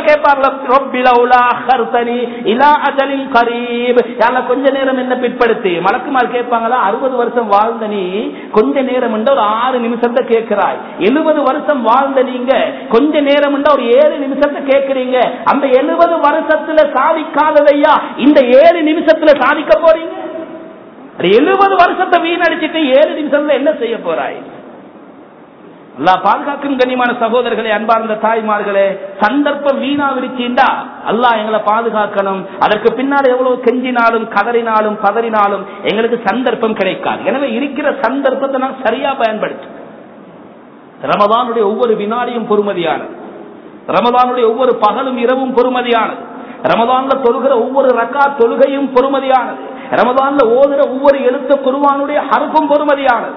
Speaker 1: கேட்பார் கொஞ்ச நேரம் என்ன பிற்படுத்தி மலக்குமார் கேட்பாங்களா அறுபது வருஷம் வாழ்ந்த நீ கொஞ்ச நேரம் ஒரு ஆறு நிமிஷத்தை கேட்கிறாய் எழுபது வருஷம் வாழ்ந்த நீங்க கொஞ்ச நேரம் ஒரு ஏழு நிமிஷத்தை கேட்கிறீங்க அந்த எழுபது வருஷத்துல சாதிக்காததையா இந்த ஏழு நிமிஷத்துல சாதிக்க போறீங்க எழுபது வருஷத்தை வீணடிச்சுட்டு ஏழு நிமிஷத்துல என்ன செய்ய போறாய் அல்லா பாதுகாக்கும் கண்ணியமான சகோதரர்களே அன்பார்ந்த தாய்மார்களே சந்தர்ப்பம் வீணா விரிச்சிண்டா அல்லா எங்களை பாதுகாக்கணும் அதற்கு பின்னால் எவ்வளவு கெஞ்சினாலும் கதறினாலும் பதறினாலும் எங்களுக்கு சந்தர்ப்பம் கிடைக்காது எனவே இருக்கிற சந்தர்ப்பத்தை நான் சரியா பயன்படுத்தும் ரமதானுடைய ஒவ்வொரு வினாடியும் பொறுமதியானது ரமதானுடைய ஒவ்வொரு பகலும் இரவும் பொறுமதியானது ரமதான்ல தொழுகிற ஒவ்வொரு ரக்கா தொழுகையும் பொறுமதியானது ரமதான்ல ஓதுற ஒவ்வொரு எழுத்து குருவானுடைய ஹருப்பும் பொறுமதியானது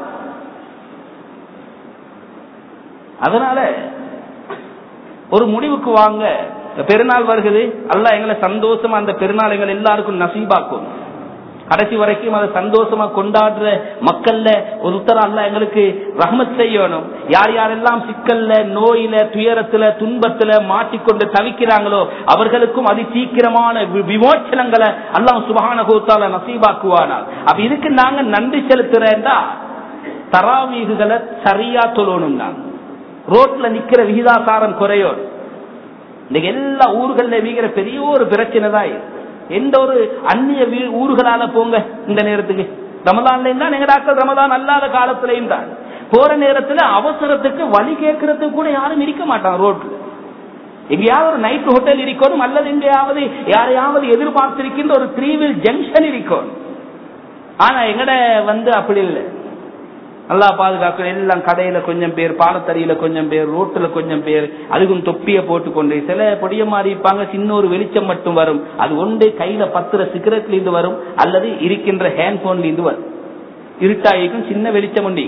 Speaker 1: அதனால ஒரு முடிவுக்கு வாங்க பெருநாள் வருகிறது அல்ல எங்களை சந்தோஷமா அந்த பெருநாள் எங்களை எல்லாருக்கும் நசீபாக்கும் கடைசி வரைக்கும் அதை சந்தோஷமா கொண்டாடுற மக்கள்ல ஒரு உத்தரம் அல்ல எங்களுக்கு ரஹமத் செய்யணும் யார் யாரெல்லாம் சிக்கல்ல நோயில துயரத்துல துன்பத்துல மாட்டிக்கொண்டு தவிக்கிறாங்களோ அவர்களுக்கும் அதி சீக்கிரமான விமோச்சனங்களை எல்லாம் சுபகான கோத்தால நசீபாக்குவானால் அப்ப இதுக்கு நாங்க நன்றி செலுத்துறேன்டா தராவீகுகளை சரியா தொழணும் நாங்க ரோட்ல நிக்கிற விகிதாசாரம் குறையும் இன்னைக்கு எல்லா ஊர்கள்ல வீகிற பெரிய ஒரு பிரச்சனை தான் எந்த ஒரு அந்நிய ஊர்களால போங்க இந்த நேரத்துக்கு ரமதான்ல தான் எங்க டாக்டர் ரமதான் அல்லாத காலத்திலையும் தான் போற நேரத்துல அவசரத்துக்கு வழி கேட்கறதுக்கு கூட யாரும் இருக்க மாட்டாங்க ரோட்ல எங்கேயாவது ஒரு நைட் ஹோட்டல் இருக்கணும் அல்லது எங்கேயாவது யாரையாவது எதிர்பார்த்திருக்கின்ற ஒரு த்ரீவில் ஜங்ஷன் இருக்கும் ஆனா எங்கட வந்து அப்படி இல்லை நல்லா பாதுகாக்க எல்லாம் கடையில கொஞ்சம் பேர் பாலத்தறியில கொஞ்சம் பேர் ரோட்டுல கொஞ்சம் பேர் அதுக்கும் தொப்பிய போட்டுக்கொண்டு சில பொடிய மாதிரி இருப்பாங்க சின்ன ஒரு வெளிச்சம் மட்டும் வரும் அது ஒன்று கையில பத்துற சிகரெட்ல இருந்து வரும் அல்லது இருக்கின்ற ஹேண்ட்போன்ல இருந்து வரும் இருட்டாயிருக்கும் சின்ன வெளிச்சம் உண்டு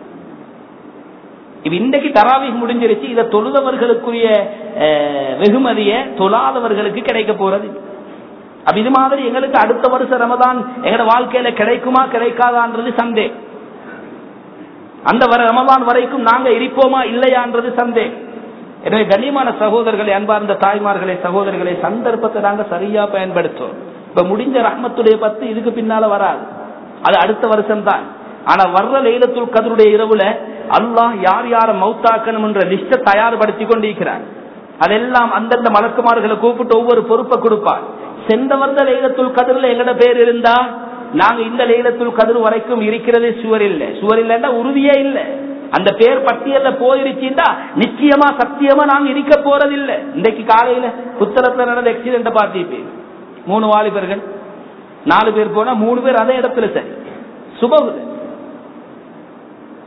Speaker 1: இப்ப இன்றைக்கு தராவி முடிஞ்சிருச்சு இதை தொழுதவர்களுக்குரிய வெகுமதிய தொழாதவர்களுக்கு கிடைக்க போறது அப்ப இது மாதிரி எங்களுக்கு அடுத்த வருஷம் ரமதான் எங்களோட வாழ்க்கையில கிடைக்குமா கிடைக்காதான்றது சந்தேகம் அந்த வர ரமதான் வரைக்கும் நாங்க இருப்போமா இல்லையான்றது சந்தேகம் எனவே கண்ணியமான சகோதரர்களை அன்பார்ந்த தாய்மார்களே சகோதரர்களை சந்தர்ப்பத்தை நாங்க சரியா பயன்படுத்துவோம் இப்ப முடிஞ்ச ரஹ்மத்துடைய பத்து இதுக்கு பின்னால வராது அது அடுத்த வருஷம் தான் ஆனா வர்ற லைலத்துல் கதருடைய இரவுல அல்லாஹ் யார் யார மௌத்தாக்கணும் என்ற லிஸ்ட தயார்படுத்தி கொண்டிருக்கிறார் அதெல்லாம் அந்தந்த மலக்குமார்களை கூப்பிட்டு ஒவ்வொரு பொறுப்பை கொடுப்பார் சென்ற வருட லைலத்துல் கதிரில் எங்கட பேர் இருந்தா நாங்க இந்த லைலத்துல் கதிர் வரைக்கும் இருக்கிறதே சுவர் இல்ல சுவர் இல்லைன்னா உறுதியே இல்ல அந்த பேர் பட்டியல்ல போயிருச்சுன்னா நிச்சயமா சத்தியமா நாங்க இருக்க போறதில்ல இன்றைக்கு காலையில புத்தகத்துல நடந்த ஆக்சிடென்ட் பார்த்திருப்பேன் மூணு வாலிபர்கள் நாலு பேர் போனா மூணு பேர் அதே இடத்துல சரி சுபகுல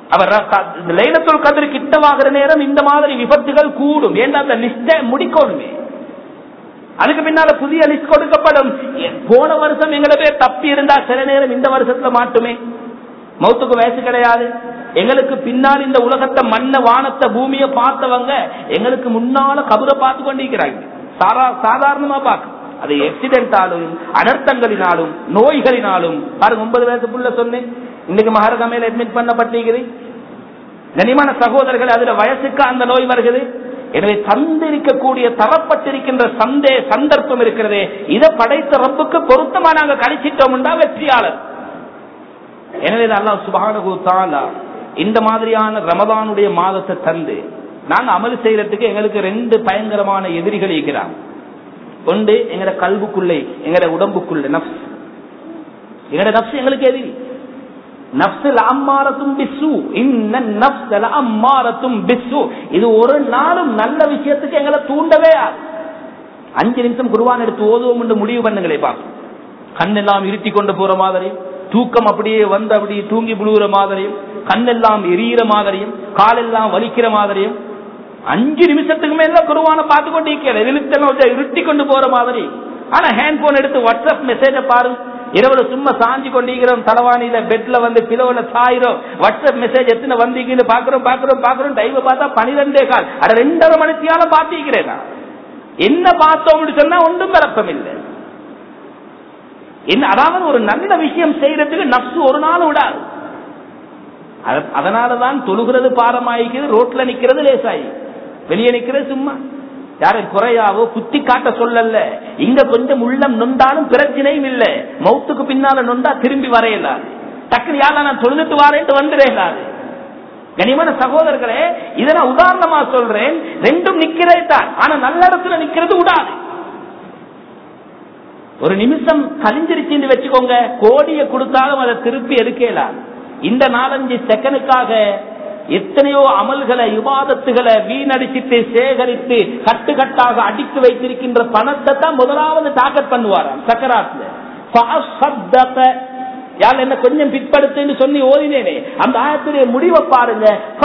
Speaker 1: அவர் லைலத்துல் கதிர் கிட்டவாகிற நேரம் இந்த மாதிரி விபத்துகள் கூடும் ஏன்டா அந்த லிஸ்ட முடிக்கணுமே அதுக்கு பின்னால புதிய லிஸ்ட் கொடுக்கப்படும் போன வருஷம் எங்களை பேர் தப்பி இருந்தா சில நேரம் இந்த வருஷத்துல மாட்டுமே மௌத்துக்கு வயசு கிடையாது எங்களுக்கு பின்னால் இந்த உலகத்தை மண்ண வானத்தை பூமியை பார்த்தவங்க எங்களுக்கு முன்னால கபரை பார்த்து கொண்டிருக்கிறாங்க சாதாரணமா பார்க்க அது எக்சிடென்டாலும் அனர்த்தங்களினாலும் நோய்களினாலும் பாருங்க ஒன்பது வயசுக்குள்ள சொன்னேன் இன்னைக்கு மகரகமையில அட்மிட் பண்ணப்பட்டிருக்குது கனிமான சகோதரர்கள் அதுல வயசுக்கு அந்த நோய் வருகிறது எனவே தந்திருக்கக்கூடிய தரப்பட்டிருக்கின்ற சந்தே சந்தர்ப்பம் இருக்கிறதே இதை படைத்த ரப்புக்கு பொருத்தமா நாங்க கழிச்சிட்டோம்டா வெற்றியாளர் எனவே அல்லாஹ் சுபானகு தாலா இந்த மாதிரியான ரமதானுடைய மாதத்தை தந்து நாங்க அமல் செய்யறதுக்கு எங்களுக்கு ரெண்டு பயங்கரமான எதிரிகள் இருக்கிறாங்க ஒன்று எங்கட கல்வுக்குள்ளே எங்கட உடம்புக்குள்ளே நப்ஸ் எங்கட நப்ஸ் எங்களுக்கு எதிரி நப்சில் அம்மாரத்தும் பிசு இன்ன நப்சல் அம்மாரத்தும் பிசு இது ஒரு நாளும் நல்ல விஷயத்துக்கு எங்களை தூண்டவே அஞ்சு நிமிஷம் குருவான் எடுத்து ஓதுவோம் என்று முடிவு பண்ணுங்களே பார்க்கும் கண்ணெல்லாம் இருட்டி கொண்டு போற மாதிரி தூக்கம் அப்படியே வந்து அப்படியே தூங்கி விழுகிற மாதிரியும் கண்ணெல்லாம் எரியிற மாதிரியும் காலெல்லாம் வலிக்கிற மாதிரியும் அஞ்சு நிமிஷத்துக்கு மேல குருவான பார்த்து கொண்டு இருக்கிற இருட்டி கொண்டு போற மாதிரி ஆனா ஹேண்ட் போன் எடுத்து வாட்ஸ்அப் மெசேஜ பாரு இரவுல சும்மா சாஞ்சி கொண்டிருக்கிறோம் தலவாணியில பெட்ல வந்து பிளவுல சாயிரும் வாட்ஸ்அப் மெசேஜ் எத்தனை வந்தீங்கன்னு பாக்குறோம் பாக்குறோம் பாக்குறோம் டைம் பார்த்தா பனிரெண்டே கால் அட ரெண்டரை மணித்தியால பாத்திருக்கிறேன் என்ன பார்த்தோம்னு சொன்னா ஒன்றும் விளப்பம் இல்லை என்ன அதாவது ஒரு நல்ல விஷயம் செய்யறதுக்கு நப்சு ஒரு நாள் விடாது அதனாலதான் தொழுகிறது பாரமாயிக்கிறது ரோட்ல நிக்கிறது லேசாயி வெளியே நிக்கிறது சும்மா யாரும் குறையாவோ குத்தி காட்ட சொல்லல இங்க கொஞ்சம் உள்ளம் நொந்தாலும் பிரச்சனையும் இல்ல மௌத்துக்கு பின்னால நொந்தா திரும்பி வரையலாது டக்குனு யாரா நான் தொழுதுட்டு வாரேன்ட்டு வந்துடலாது கனிமான சகோதரர்களே இதை நான் உதாரணமா சொல்றேன் ரெண்டும் நிக்கிறதே தான் ஆனா நல்ல இடத்துல நிக்கிறது விடாது ஒரு நிமிஷம் கலிஞ்சிருச்சுன்னு வச்சுக்கோங்க கோடியை கொடுத்தாலும் அதை திருப்பி எடுக்கலாம் இந்த நாலஞ்சு செகண்டுக்காக எத்தனையோ அமல்களை விவாதத்துகளை வீணடிச்சிட்டு சேகரித்து கட்டுக்கட்டாக அடித்து வைத்திருக்கின்ற பணத்தை தான் முதலாவது டாக்கெட் பண்ணுவாராம் சக்கராத்துல யார் என்ன கொஞ்சம் பிற்படுத்துன்னு சொல்லி ஓதினேனே அந்த ஆயத்துடைய முடிவை பாருங்க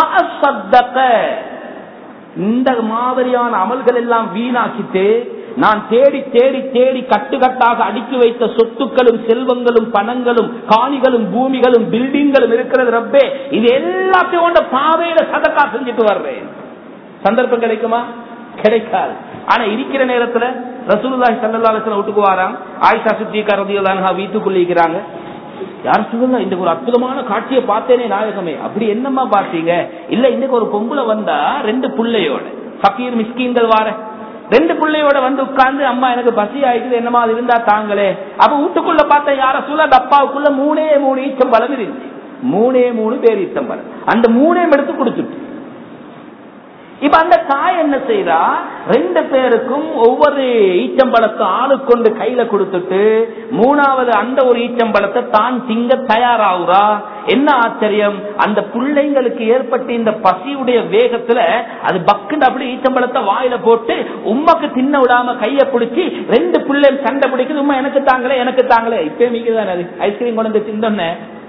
Speaker 1: இந்த மாதிரியான அமல்கள் எல்லாம் வீணாக்கிட்டு நான் தேடி தேடி தேடி கட்டுக்கட்டாக அடுக்கி வைத்த சொத்துக்களும் செல்வங்களும் பணங்களும் காணிகளும் பூமிகளும் பில்டிங்களும் இருக்கிறது ரப்பே இது எல்லாத்தையும் கொண்ட பாதையில சதக்கா செஞ்சுட்டு வர்றேன் சந்தர்ப்பம் கிடைக்குமா கிடைக்காது ஆனா இருக்கிற நேரத்துல ரசூலுல்லாஹி ஸல்லல்லாஹு அலைஹி வஸல்லம் வீட்டுக்கு வராங்க ஆயிஷா சித்திகா ரலியல்லாஹு அன்ஹா வீட்டுக்குள்ள இருக்கிறாங்க யார் சொல்லுங்க இந்த ஒரு அற்புதமான காட்சியை பார்த்தேனே நாயகமே அப்படி என்னம்மா பார்த்தீங்க இல்ல இன்னைக்கு ஒரு பொம்பளை வந்தா ரெண்டு புள்ளையோட ஃபக்கீர் மிஸ்கீன்கள் வார ரெண்டு பிள்ளையோட வந்து உட்கார்ந்து அம்மா எனக்கு பசி ஆயிடுது என்னமா அது இருந்தா தாங்களே அப்ப வீட்டுக்குள்ள பார்த்தா யார சொல்ல அந்த அப்பாவுக்குள்ள மூணே மூணு ஈச்சம்பழம் இருந்துச்சு மூணே மூணு பேர் ஈச்சம்பழம் அந்த மூணையும் எடுத்து கொடுத்துட்டு இப்ப அந்த தாய் என்ன செய்யறா ரெண்டு பேருக்கும் ஒவ்வொரு ஈச்சம்பழத்தை ஆளு கொண்டு கையில கொடுத்துட்டு மூணாவது அந்த ஒரு ஈச்சம்பழத்தை தான் திங்க தயாராகுறா என்ன ஆச்சரியம் அந்த பிள்ளைங்களுக்கு ஏற்பட்ட இந்த பசியுடைய வேகத்துல அது பக்குன்னு அப்படி ஈச்சம்பழத்தை வாயில போட்டு உமாக்கு தின்ன விடாம கைய பிடிச்சி ரெண்டு பிள்ளை சண்டை பிடிக்குது உமா எனக்கு தாங்களே எனக்கு தாங்களே இப்ப மிகதானே அது ஐஸ்கிரீம் கொண்டு வந்து தின்னோன்னே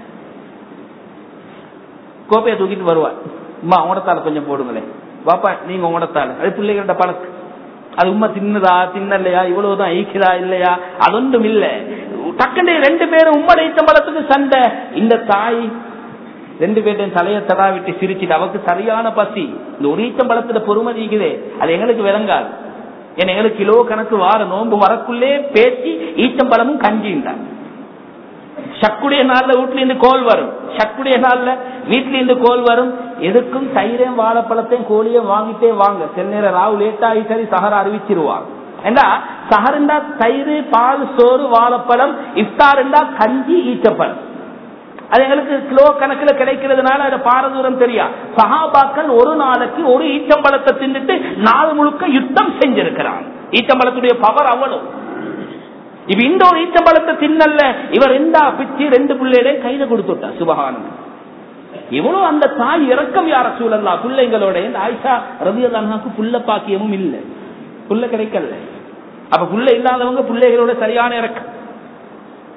Speaker 1: கோப்பையை தூக்கிட்டு வருவார் உமா உடத்தால கொஞ்சம் போடுங்களேன் பாப்பா நீங்க உடத்தால அது பிள்ளைகளோட பழக்கம் அது உண்மை தின்னதா தின்னலையா இவ்வளவுதான் ஈக்கிறா இல்லையா அது ஒன்றும் இல்ல டக்குனு ரெண்டு பேரும் உம்மட ஈச்சம்பழத்துக்கு சண்டை இந்த தாய் ரெண்டு பேர்டையும் தலையை தடா விட்டு சிரிச்சுட்டு அவக்கு சரியான பசி இந்த ஒரு ஈச்சம்பழத்துல பொறுமதி இருக்குதே அது எங்களுக்கு விளங்காது ஏன்னா எங்களுக்கு கிலோ கணக்கு வார நோன்பு வரக்குள்ளே பேசி ஈச்சம்பழமும் கஞ்சியும் தான் சக்குடைய நாள்ல வீட்டுல இருந்து கோல் வரும் சக்குடைய நாள்ல வீட்டுல இருந்து கோல் வரும் எதுக்கும் தயிரையும் வாழைப்பழத்தையும் கோழியும் வாங்கிட்டே வாங்க சில நேரம் ராவு லேட் ஆகி சரி சஹர அறிவிச்சிருவாங்க ஏண்டா சஹருண்டா தயிர் பால் சோறு வாழைப்பழம் இஃப்தார் கஞ்சி ஈச்சப்பழம் அது எங்களுக்கு கிலோ கணக்குல கிடைக்கிறதுனால அது பாரதூரம் தெரியா சஹாபாக்கள் ஒரு நாளைக்கு ஒரு ஈச்சம்பழத்தை தின்னுட்டு நாள் முழுக்க யுத்தம் செஞ்சிருக்கிறான் ஈச்சம்பழத்துடைய பவர் அவ்வளவு இப்ப இந்த ஒரு ஈச்சம்பழத்தை தின்னல்ல இவர் ரெண்டா பிச்சு ரெண்டு பிள்ளைகளே கையில கொடுத்துட்டா சுபகானம் இவ்வளவு அந்த தாய் இறக்கம் யார சூழல்லா பிள்ளைங்களோட இந்த ஆயிஷா ரவியல்லாக்கு புள்ள பாக்கியமும் இல்லை புள்ள கிடைக்கல அப்ப புள்ள இல்லாதவங்க பிள்ளைகளோட சரியான இறக்கம்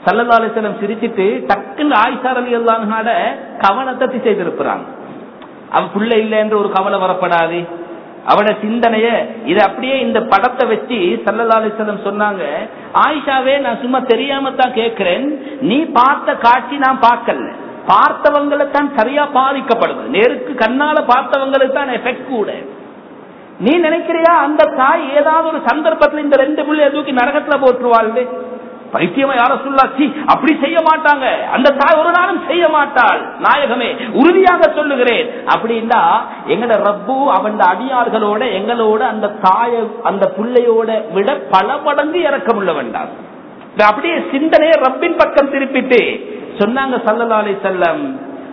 Speaker 1: சல்லல்லா அலிஸ்லம் சிரிச்சிட்டு டக்குன்னு ஆயிஷா அலி அல்லாஹாட கவனத்தை திசை திருப்புறாங்க அவ புள்ள இல்லை என்ற ஒரு கவலை வரப்படாது அவட சிந்தனைய இது அப்படியே இந்த படத்தை வச்சு சல்லல்லா அலிஸ்லம் சொன்னாங்க ஆயிஷாவே நான் சும்மா தெரியாம தான் கேட்கிறேன் நீ பார்த்த காட்சி நான் பார்க்கல பார்த்தவங்களை தான் சரியா பாதிக்கப்படுது நேருக்கு கண்ணால பார்த்தவங்களுக்கு தான் எஃபெக்ட் கூட நீ நினைக்கிறியா அந்த தாய் ஏதாவது ஒரு சந்தர்ப்பத்தில் இந்த ரெண்டு பிள்ளைய தூக்கி நரகத்துல போட்டுருவாள் பைத்தியமா யார சொல்லாச்சு அப்படி செய்ய மாட்டாங்க அந்த தாய் ஒரு நாளும் செய்ய மாட்டாள் நாயகமே உறுதியாக சொல்லுகிறேன் அப்படின்னா எங்கட ரப்பு அவன் அடியார்களோட எங்களோட அந்த தாய அந்த பிள்ளையோட விட பல மடங்கு இறக்கம் உள்ள வேண்டாம் அப்படியே சிந்தனையை ரப்பின் பக்கம் திருப்பிட்டு சொன்னாங்க சல்லல்லா அலி செல்லம்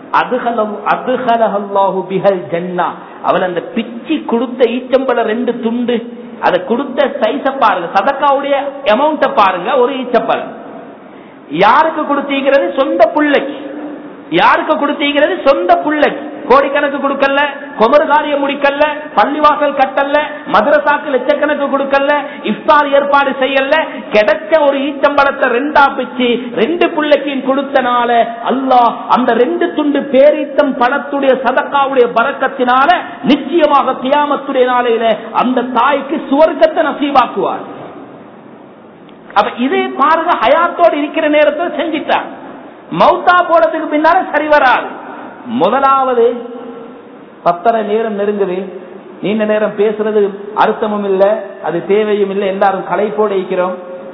Speaker 1: அவள் அந்த பிச்சி கொடுத்த ஈச்சம்பழ ரெண்டு துண்டு அதை கொடுத்த சைஸ பாருங்க சதக்காவுடைய அமௌண்ட பாருங்க ஒரு ஈச்சப்பழம் யாருக்கு கொடுத்தீங்கிறது சொந்த பிள்ளைக்கு யாருக்கு கொடுத்தீங்கிறது சொந்த பிள்ளைக்கு கோடிக்கணக்கு கொடுக்கல கொமரு காரியம் முடிக்கல பள்ளிவாசல் கட்டல்ல மதரசாக்கு லட்சக்கணக்கு கொடுக்கல இஃப்தார் ஏற்பாடு செய்யல கிடைச்ச ஒரு ஈச்சம்பழத்தை ரெண்டா பிச்சு ரெண்டு பிள்ளைக்கும் கொடுத்தனால அல்லாஹ் அந்த ரெண்டு துண்டு பேரீத்தம் பழத்துடைய சதக்காவுடைய பறக்கத்தினால நிச்சயமாக கியாமத்துடைய நாளையில அந்த தாய்க்கு சுவர்க்கத்தை நசீவாக்குவார் அப்ப இதே பாருங்க ஹயாத்தோடு இருக்கிற நேரத்தில் செஞ்சிட்டான் மௌத்தா போனதுக்கு பின்னால சரி வராது முதலாவது பத்தரை நேரம் நெருங்குது நீண்ட நேரம் பேசுறது அர்த்தமும் இல்ல அது தேவையும் இல்லை எல்லாரும் களைப்போட இருக்கிறோம்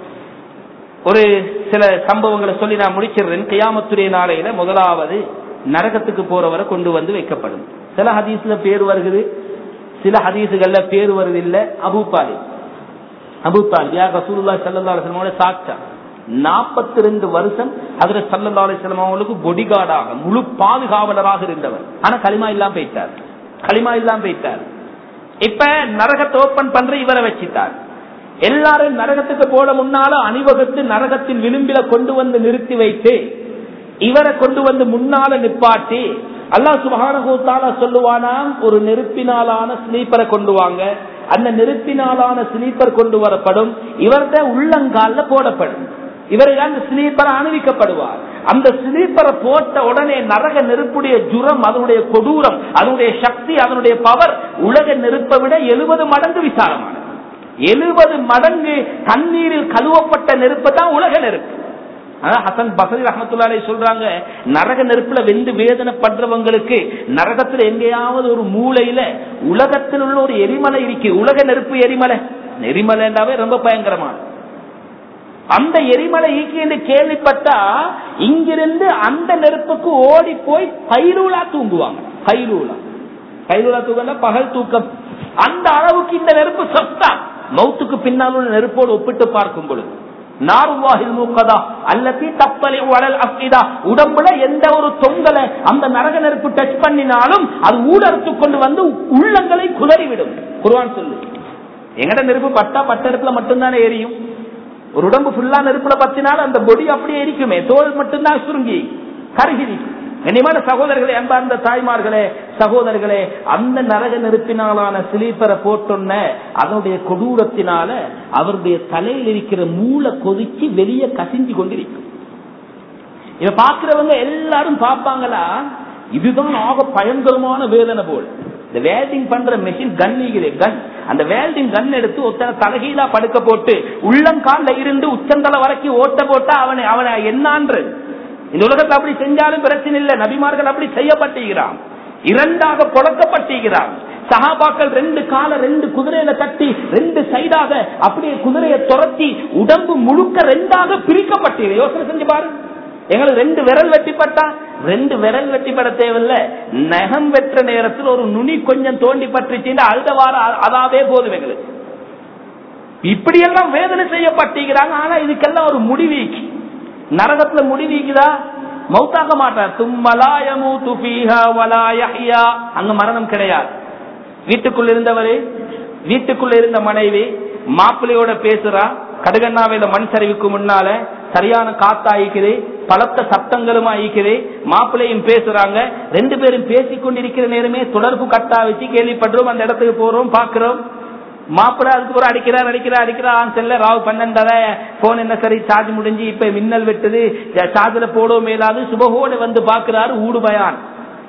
Speaker 1: ஒரு சில சம்பவங்களை சொல்லி நான் முடிச்சிடுறேன் கியாமத்துடைய நாளையில முதலாவது நரகத்துக்கு போறவரை கொண்டு வந்து வைக்கப்படும் சில ஹதீஸ்ல பேர் வருகிறது சில ஹதீசுகள்ல பேர் வருது இல்ல அபூத்தாலி அபூத்தாலி யார் ரசூலுல்லா சல்லா அலுவலமோட சாட்சா நாற்பத்தி ரெண்டு வருஷம் அதுல சல்லா அலிஸ்லாம் அவங்களுக்கு பொடிகார்டாக முழு பாதுகாவலராக இருந்தவர் ஆனா களிமா இல்லாம போயிட்டார் களிமா இல்லாம போயிட்டார் இப்ப நரகத்தை ஓப்பன் பண்ற இவரை வச்சிட்டார் எல்லாரும் நரகத்துக்கு போட முன்னால அணிவகுத்து நரகத்தின் விளிம்பில கொண்டு வந்து நிறுத்தி வைத்து இவரை கொண்டு வந்து முன்னால நிப்பாட்டி அல்லாஹ் சுபகான சொல்லுவானாம் ஒரு நெருப்பினாலான ஸ்லீப்பரை கொண்டு வாங்க அந்த நெருப்பினாலான ஸ்லீப்பர் கொண்டு வரப்படும் இவர்த உள்ளங்கால போடப்படும் இவரை அந்த ஸ்லீப்பரை அணிவிக்கப்படுவார் அந்த ஸ்லீப்பரை போட்ட உடனே நரக நெருப்புடைய ஜுரம் அதனுடைய கொடூரம் அதனுடைய சக்தி அதனுடைய பவர் உலக நெருப்பை விட எழுபது மடங்கு விசாலமானது எழுபது மடங்கு தண்ணீரில் கழுவப்பட்ட நெருப்பு தான் உலக நெருப்பு ஹசன் பசரி ரஹமத்துல்லாலே சொல்றாங்க நரக நெருப்புல வெந்து வேதனை பண்றவங்களுக்கு நரகத்துல எங்கேயாவது ஒரு மூலையில உலகத்தில் உள்ள ஒரு எரிமலை இருக்கு உலக நெருப்பு எரிமலை எரிமலைன்றாவே ரொம்ப பயங்கரமான அந்த எரிமலை ஈக்கி என்று கேள்விப்பட்டா இங்கிருந்து அந்த நெருப்புக்கு ஓடி போய் பைலூலா தூங்குவாங்க பைலூலா பைலூலா தூக்கம் பகல் தூக்கம் அந்த அளவுக்கு இந்த நெருப்பு சொத்தா மௌத்துக்கு பின்னால் உள்ள நெருப்போடு ஒப்பிட்டு பார்க்கும் பொழுது உடம்புல எந்த ஒரு தொங்கலை அந்த நரக நெருப்பு டச் பண்ணினாலும் அது ஊடறுத்து கொண்டு வந்து உள்ளங்களை குதறிவிடும் குருவான் சொல்லு எங்கட நெருப்பு பட்டா பட்ட இடத்துல மட்டும்தானே எரியும் ஒரு உடம்பு ஃபுல்லா நெருப்புல பத்தினாலும் அந்த பொடி அப்படியே எரிக்குமே தோல் மட்டும்தான் சுருங்கி கருகி கண்ணியமான சகோதரர்களே அன்பார்ந்த தாய்மார்களே சகோதரர்களே அந்த நரக நெருப்பினாலான சிலீப்பரை போட்டொன்ன அதனுடைய கொடூரத்தினால அவருடைய தலையில் இருக்கிற மூளை கொதிச்சு வெளியே கசிஞ்சு கொண்டிருக்கும் இத பாக்குறவங்க எல்லாரும் பார்ப்பாங்களா இதுதான் ஆக பயங்கரமான வேதனை போல் இந்த வேல்டிங் பண்ற மெஷின் கன் கன் அந்த வேல்டிங் கன் எடுத்து ஒத்தனை தலகீழா படுக்க போட்டு உள்ளங்கால்ல இருந்து உச்சந்தலை வரைக்கும் ஓட்ட போட்டா அவனை அவனை என்னான்றது இந்த உலகத்தை அப்படி செஞ்சாலும் பிரச்சனை இல்லை நபிமார்கள் அப்படி செய்யப்பட்டுகிறான் இரண்டாக புழக்கப்பட்டுகிறான் சகாபாக்கள் ரெண்டு கால ரெண்டு குதிரையில தட்டி ரெண்டு சைடாக அப்படியே குதிரையை துரத்தி உடம்பு முழுக்க ரெண்டாக பிரிக்கப்பட்டு யோசனை செஞ்சு பாரு எங்களுக்கு ரெண்டு விரல் வெட்டிப்பட்டா ரெண்டு விரல் வெட்டிப்பட தேவையில்ல நகம் வெற்ற நேரத்தில் ஒரு நுனி கொஞ்சம் தோண்டி பட்டுச்சுன்னா அழுதவார அதாவே போதும் எங்களுக்கு இப்படியெல்லாம் வேதனை செய்யப்பட்டுகிறாங்க ஆனா இதுக்கெல்லாம் ஒரு முடிவீக்கு நரகத்துல முடிவீக்குதா மௌத்தாக மாட்டார் தும்மலாயமு துபீஹா வலாயா அங்க மரணம் கிடையாது வீட்டுக்குள்ள இருந்தவரு வீட்டுக்குள்ள இருந்த மனைவி மாப்பிள்ளையோட பேசுறா கடுகண்ணாவில மண் சரிவுக்கு முன்னால சரியான காத்தாயிக்குது பலத்த சத்தங்களும் ஆயிக்குது மாப்பிள்ளையும் பேசுறாங்க ரெண்டு பேரும் பேசிக் கொண்டிருக்கிற நேரமே தொடர்பு கட்டா வச்சு கேள்விப்படுறோம் அந்த இடத்துக்கு போறோம் பாக்குறோம் மாப்பிள்ள அதுக்கு ஒரு அடிக்கிறார் அடிக்கிறார் அடிக்கிறார் செல்ல ராவ் பன்னெண்டரை போன் என்ன சரி சார்ஜ் முடிஞ்சு இப்ப மின்னல் வெட்டுது சார்ஜ்ல போடவும் மேலாது சுபகோடு வந்து பாக்குறாரு ஊடு பயான்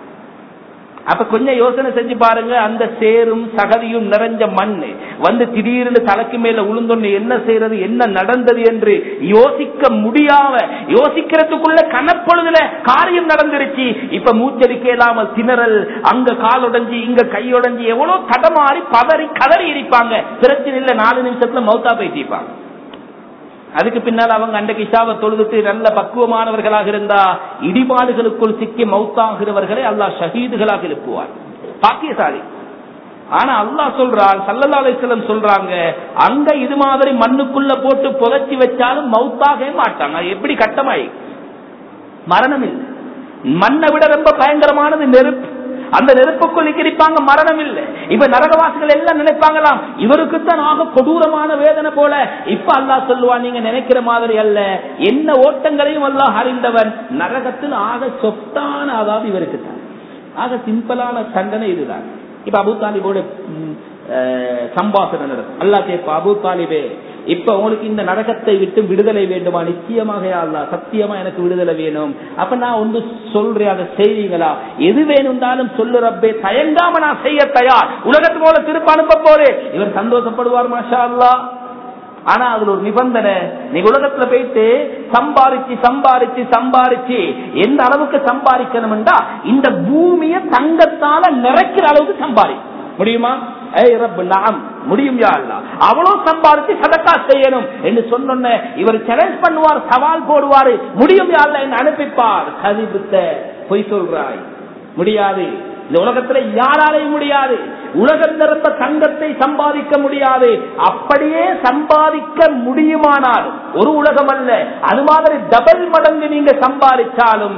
Speaker 1: அப்ப கொஞ்சம் யோசனை செஞ்சு பாருங்க அந்த சேரும் சகதியும் நிறைஞ்ச மண் வந்து திடீர்னு தலைக்கு மேல உளுந்தொன்னு என்ன செய்யறது என்ன நடந்தது என்று யோசிக்க முடியாம யோசிக்கிறதுக்குள்ள கனப்பொழுதுல காரியம் நடந்துருச்சு இப்ப மூச்சரிக்க இல்லாம திணறல் அங்க காலுடைஞ்சு இங்க கையுடைஞ்சு எவ்வளவு தடமாறி பதறி கதறி இருப்பாங்க பிரச்சனை இல்ல நாலு நிமிஷத்துல மௌத்தா போயிட்டிருப்பாங்க அதுக்கு பின்னால் அவங்க அன்றைக்கு இஷாவை தொழுதுட்டு நல்ல பக்குவமானவர்களாக இருந்தா இடிபாடுகளுக்குள் சிக்கி மௌத்தாகிறவர்களை அல்லாஹ் ஷஹீதுகளாக எழுப்புவார் பாக்கியசாலி ஆனா அல்லாஹ் சொல்றான் சல்லல்லா அலிஸ்லம் சொல்றாங்க அங்க இது மாதிரி மண்ணுக்குள்ள போட்டு புதைச்சி வச்சாலும் மௌத்தாகவே மாட்டாங்க எப்படி கட்டமாய் மரணம் இல்லை மண்ணை விட ரொம்ப பயங்கரமானது நெருப்பு அந்த நெருப்புக்குள் கிரிப்பாங்க மரணம் இல்லை இப்ப நரகவாசிகள் எல்லாம் நினைப்பாங்களாம் இவருக்குத்தான் ஆக கொடூரமான வேதனை போல இப்ப அல்லாஹ் சொல்லுவான் நீங்க நினைக்கிற மாதிரி அல்ல என்ன ஓட்டங்களையும் அல்லாஹ் அறிந்தவன் நரகத்தில் ஆக சொத்தான அதாவது இவருக்கு தான் ஆக சிம்பிளான தண்டனை இதுதான் இப்ப அபு தாலிபோட சம்பாசனம் நடக்கும் அல்லா கேட்பா அபு தாலிபே இப்ப உங்களுக்கு இந்த நரகத்தை விட்டு விடுதலை வேண்டுமா நிச்சயமாக அல்லா சத்தியமா எனக்கு விடுதலை வேணும் அப்ப நான் ஒன்று சொல்றேன் அதை செய்வீங்களா எது வேணும்னாலும் சொல்லு ரப்பே தயங்காம நான் செய்ய தயார் உலகத்து போல திருப்ப அனுப்ப போறேன் இவர் சந்தோஷப்படுவார் மாஷா அல்லா ஆனா அதுல ஒரு நிபந்தனை நீங்க உலகத்துல போயிட்டு சம்பாரிச்சு சம்பாரிச்சு சம்பாரிச்சு எந்த அளவுக்கு சம்பாதிக்கணும்டா இந்த பூமியை தங்கத்தால நிறைக்கிற அளவுக்கு சம்பாதி முடியுமா முடியும் அவ்வளவு சம்பாதிச்சு சதக்கா செய்யணும் என்று சொன்ன இவர் சேலஞ்ச் பண்ணுவார் சவால் போடுவாரு முடியும் யாழ்ல என்ன அனுப்பிப்பார் கதிபுத்த பொய் சொல்றாய் முடியாது இந்த உலகத்துல யாராலையும் முடியாது உலகம் நிரம்ப தங்கத்தை சம்பாதிக்க முடியாது அப்படியே சம்பாதிக்க முடியுமானால் ஒரு உலகம் அல்ல அது மாதிரி டபுள் மடங்கு நீங்க சம்பாதிச்சாலும்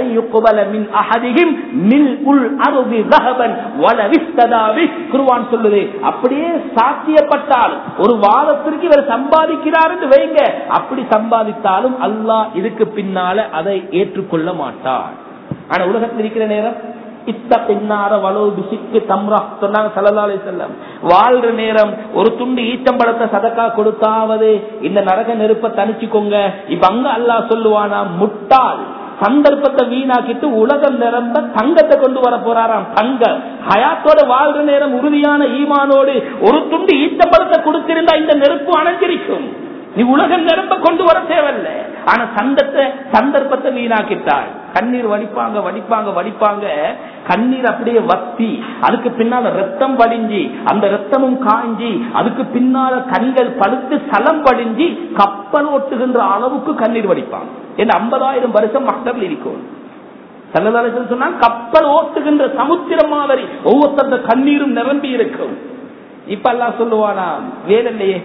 Speaker 1: சொல்லுது அப்படியே சாத்தியப்பட்டால் ஒரு வாதத்திற்கு இவர் சம்பாதிக்கிறார் என்று வைங்க அப்படி சம்பாதித்தாலும் அல்லாஹ் இதுக்கு பின்னால அதை ஏற்றுக்கொள்ள மாட்டார் ஆனா உலகத்தில் இருக்கிற நேரம் இத்த பின்னார வலவு பிசிக்கு தம்ரா சொன்னாங்க சல்லல்லாஹு அலைஹி வஸல்லம் வாழ்ற நேரம் ஒரு துண்டு ஈச்சம்பழத்தை சதக்கா கொடுத்தாவது இந்த நரக நெருப்ப தணிச்சுக்கோங்க இப்ப அங்க அல்லாஹ் சொல்லுவானா முட்டாள் சந்தர்ப்பத்தை வீணாக்கிட்டு உலகம் நிரம்ப தங்கத்தை கொண்டு வர போறாராம் தங்க ஹயாத்தோட வாழ்ற நேரம் உறுதியான ஈமானோடு ஒரு துண்டு ஈச்சம்பழத்தை கொடுத்திருந்தா இந்த நெருப்பு அணைஞ்சிருக்கும் நீ உலகம் நிரம்ப கொண்டு வர தேவையில்ல ஆனா சந்தத்தை சந்தர்ப்பத்தை வீணாக்கிட்டாய் கண்ணீர் வடிப்பாங்க வடிப்பாங்க வடிப்பாங்க கண்ணீர் அப்படியே வத்தி அதுக்கு பின்னால ரத்தம் வடிஞ்சி அந்த ரத்தமும் காஞ்சி அதுக்கு பின்னால கண்கள் படுத்து சலம் வடிஞ்சி கப்பல் ஓட்டுகின்ற அளவுக்கு கண்ணீர் வடிப்பாங்க என்ன ஐம்பதாயிரம் வருஷம் மக்கள் இருக்கும் சல்லதாலத்தில் சொன்னா கப்பல் ஓட்டுகின்ற சமுத்திரம் மாதிரி ஒவ்வொருத்தர கண்ணீரும் நிரம்பி இருக்கும் இப்ப எல்லாம் சொல்லுவானா வேலையே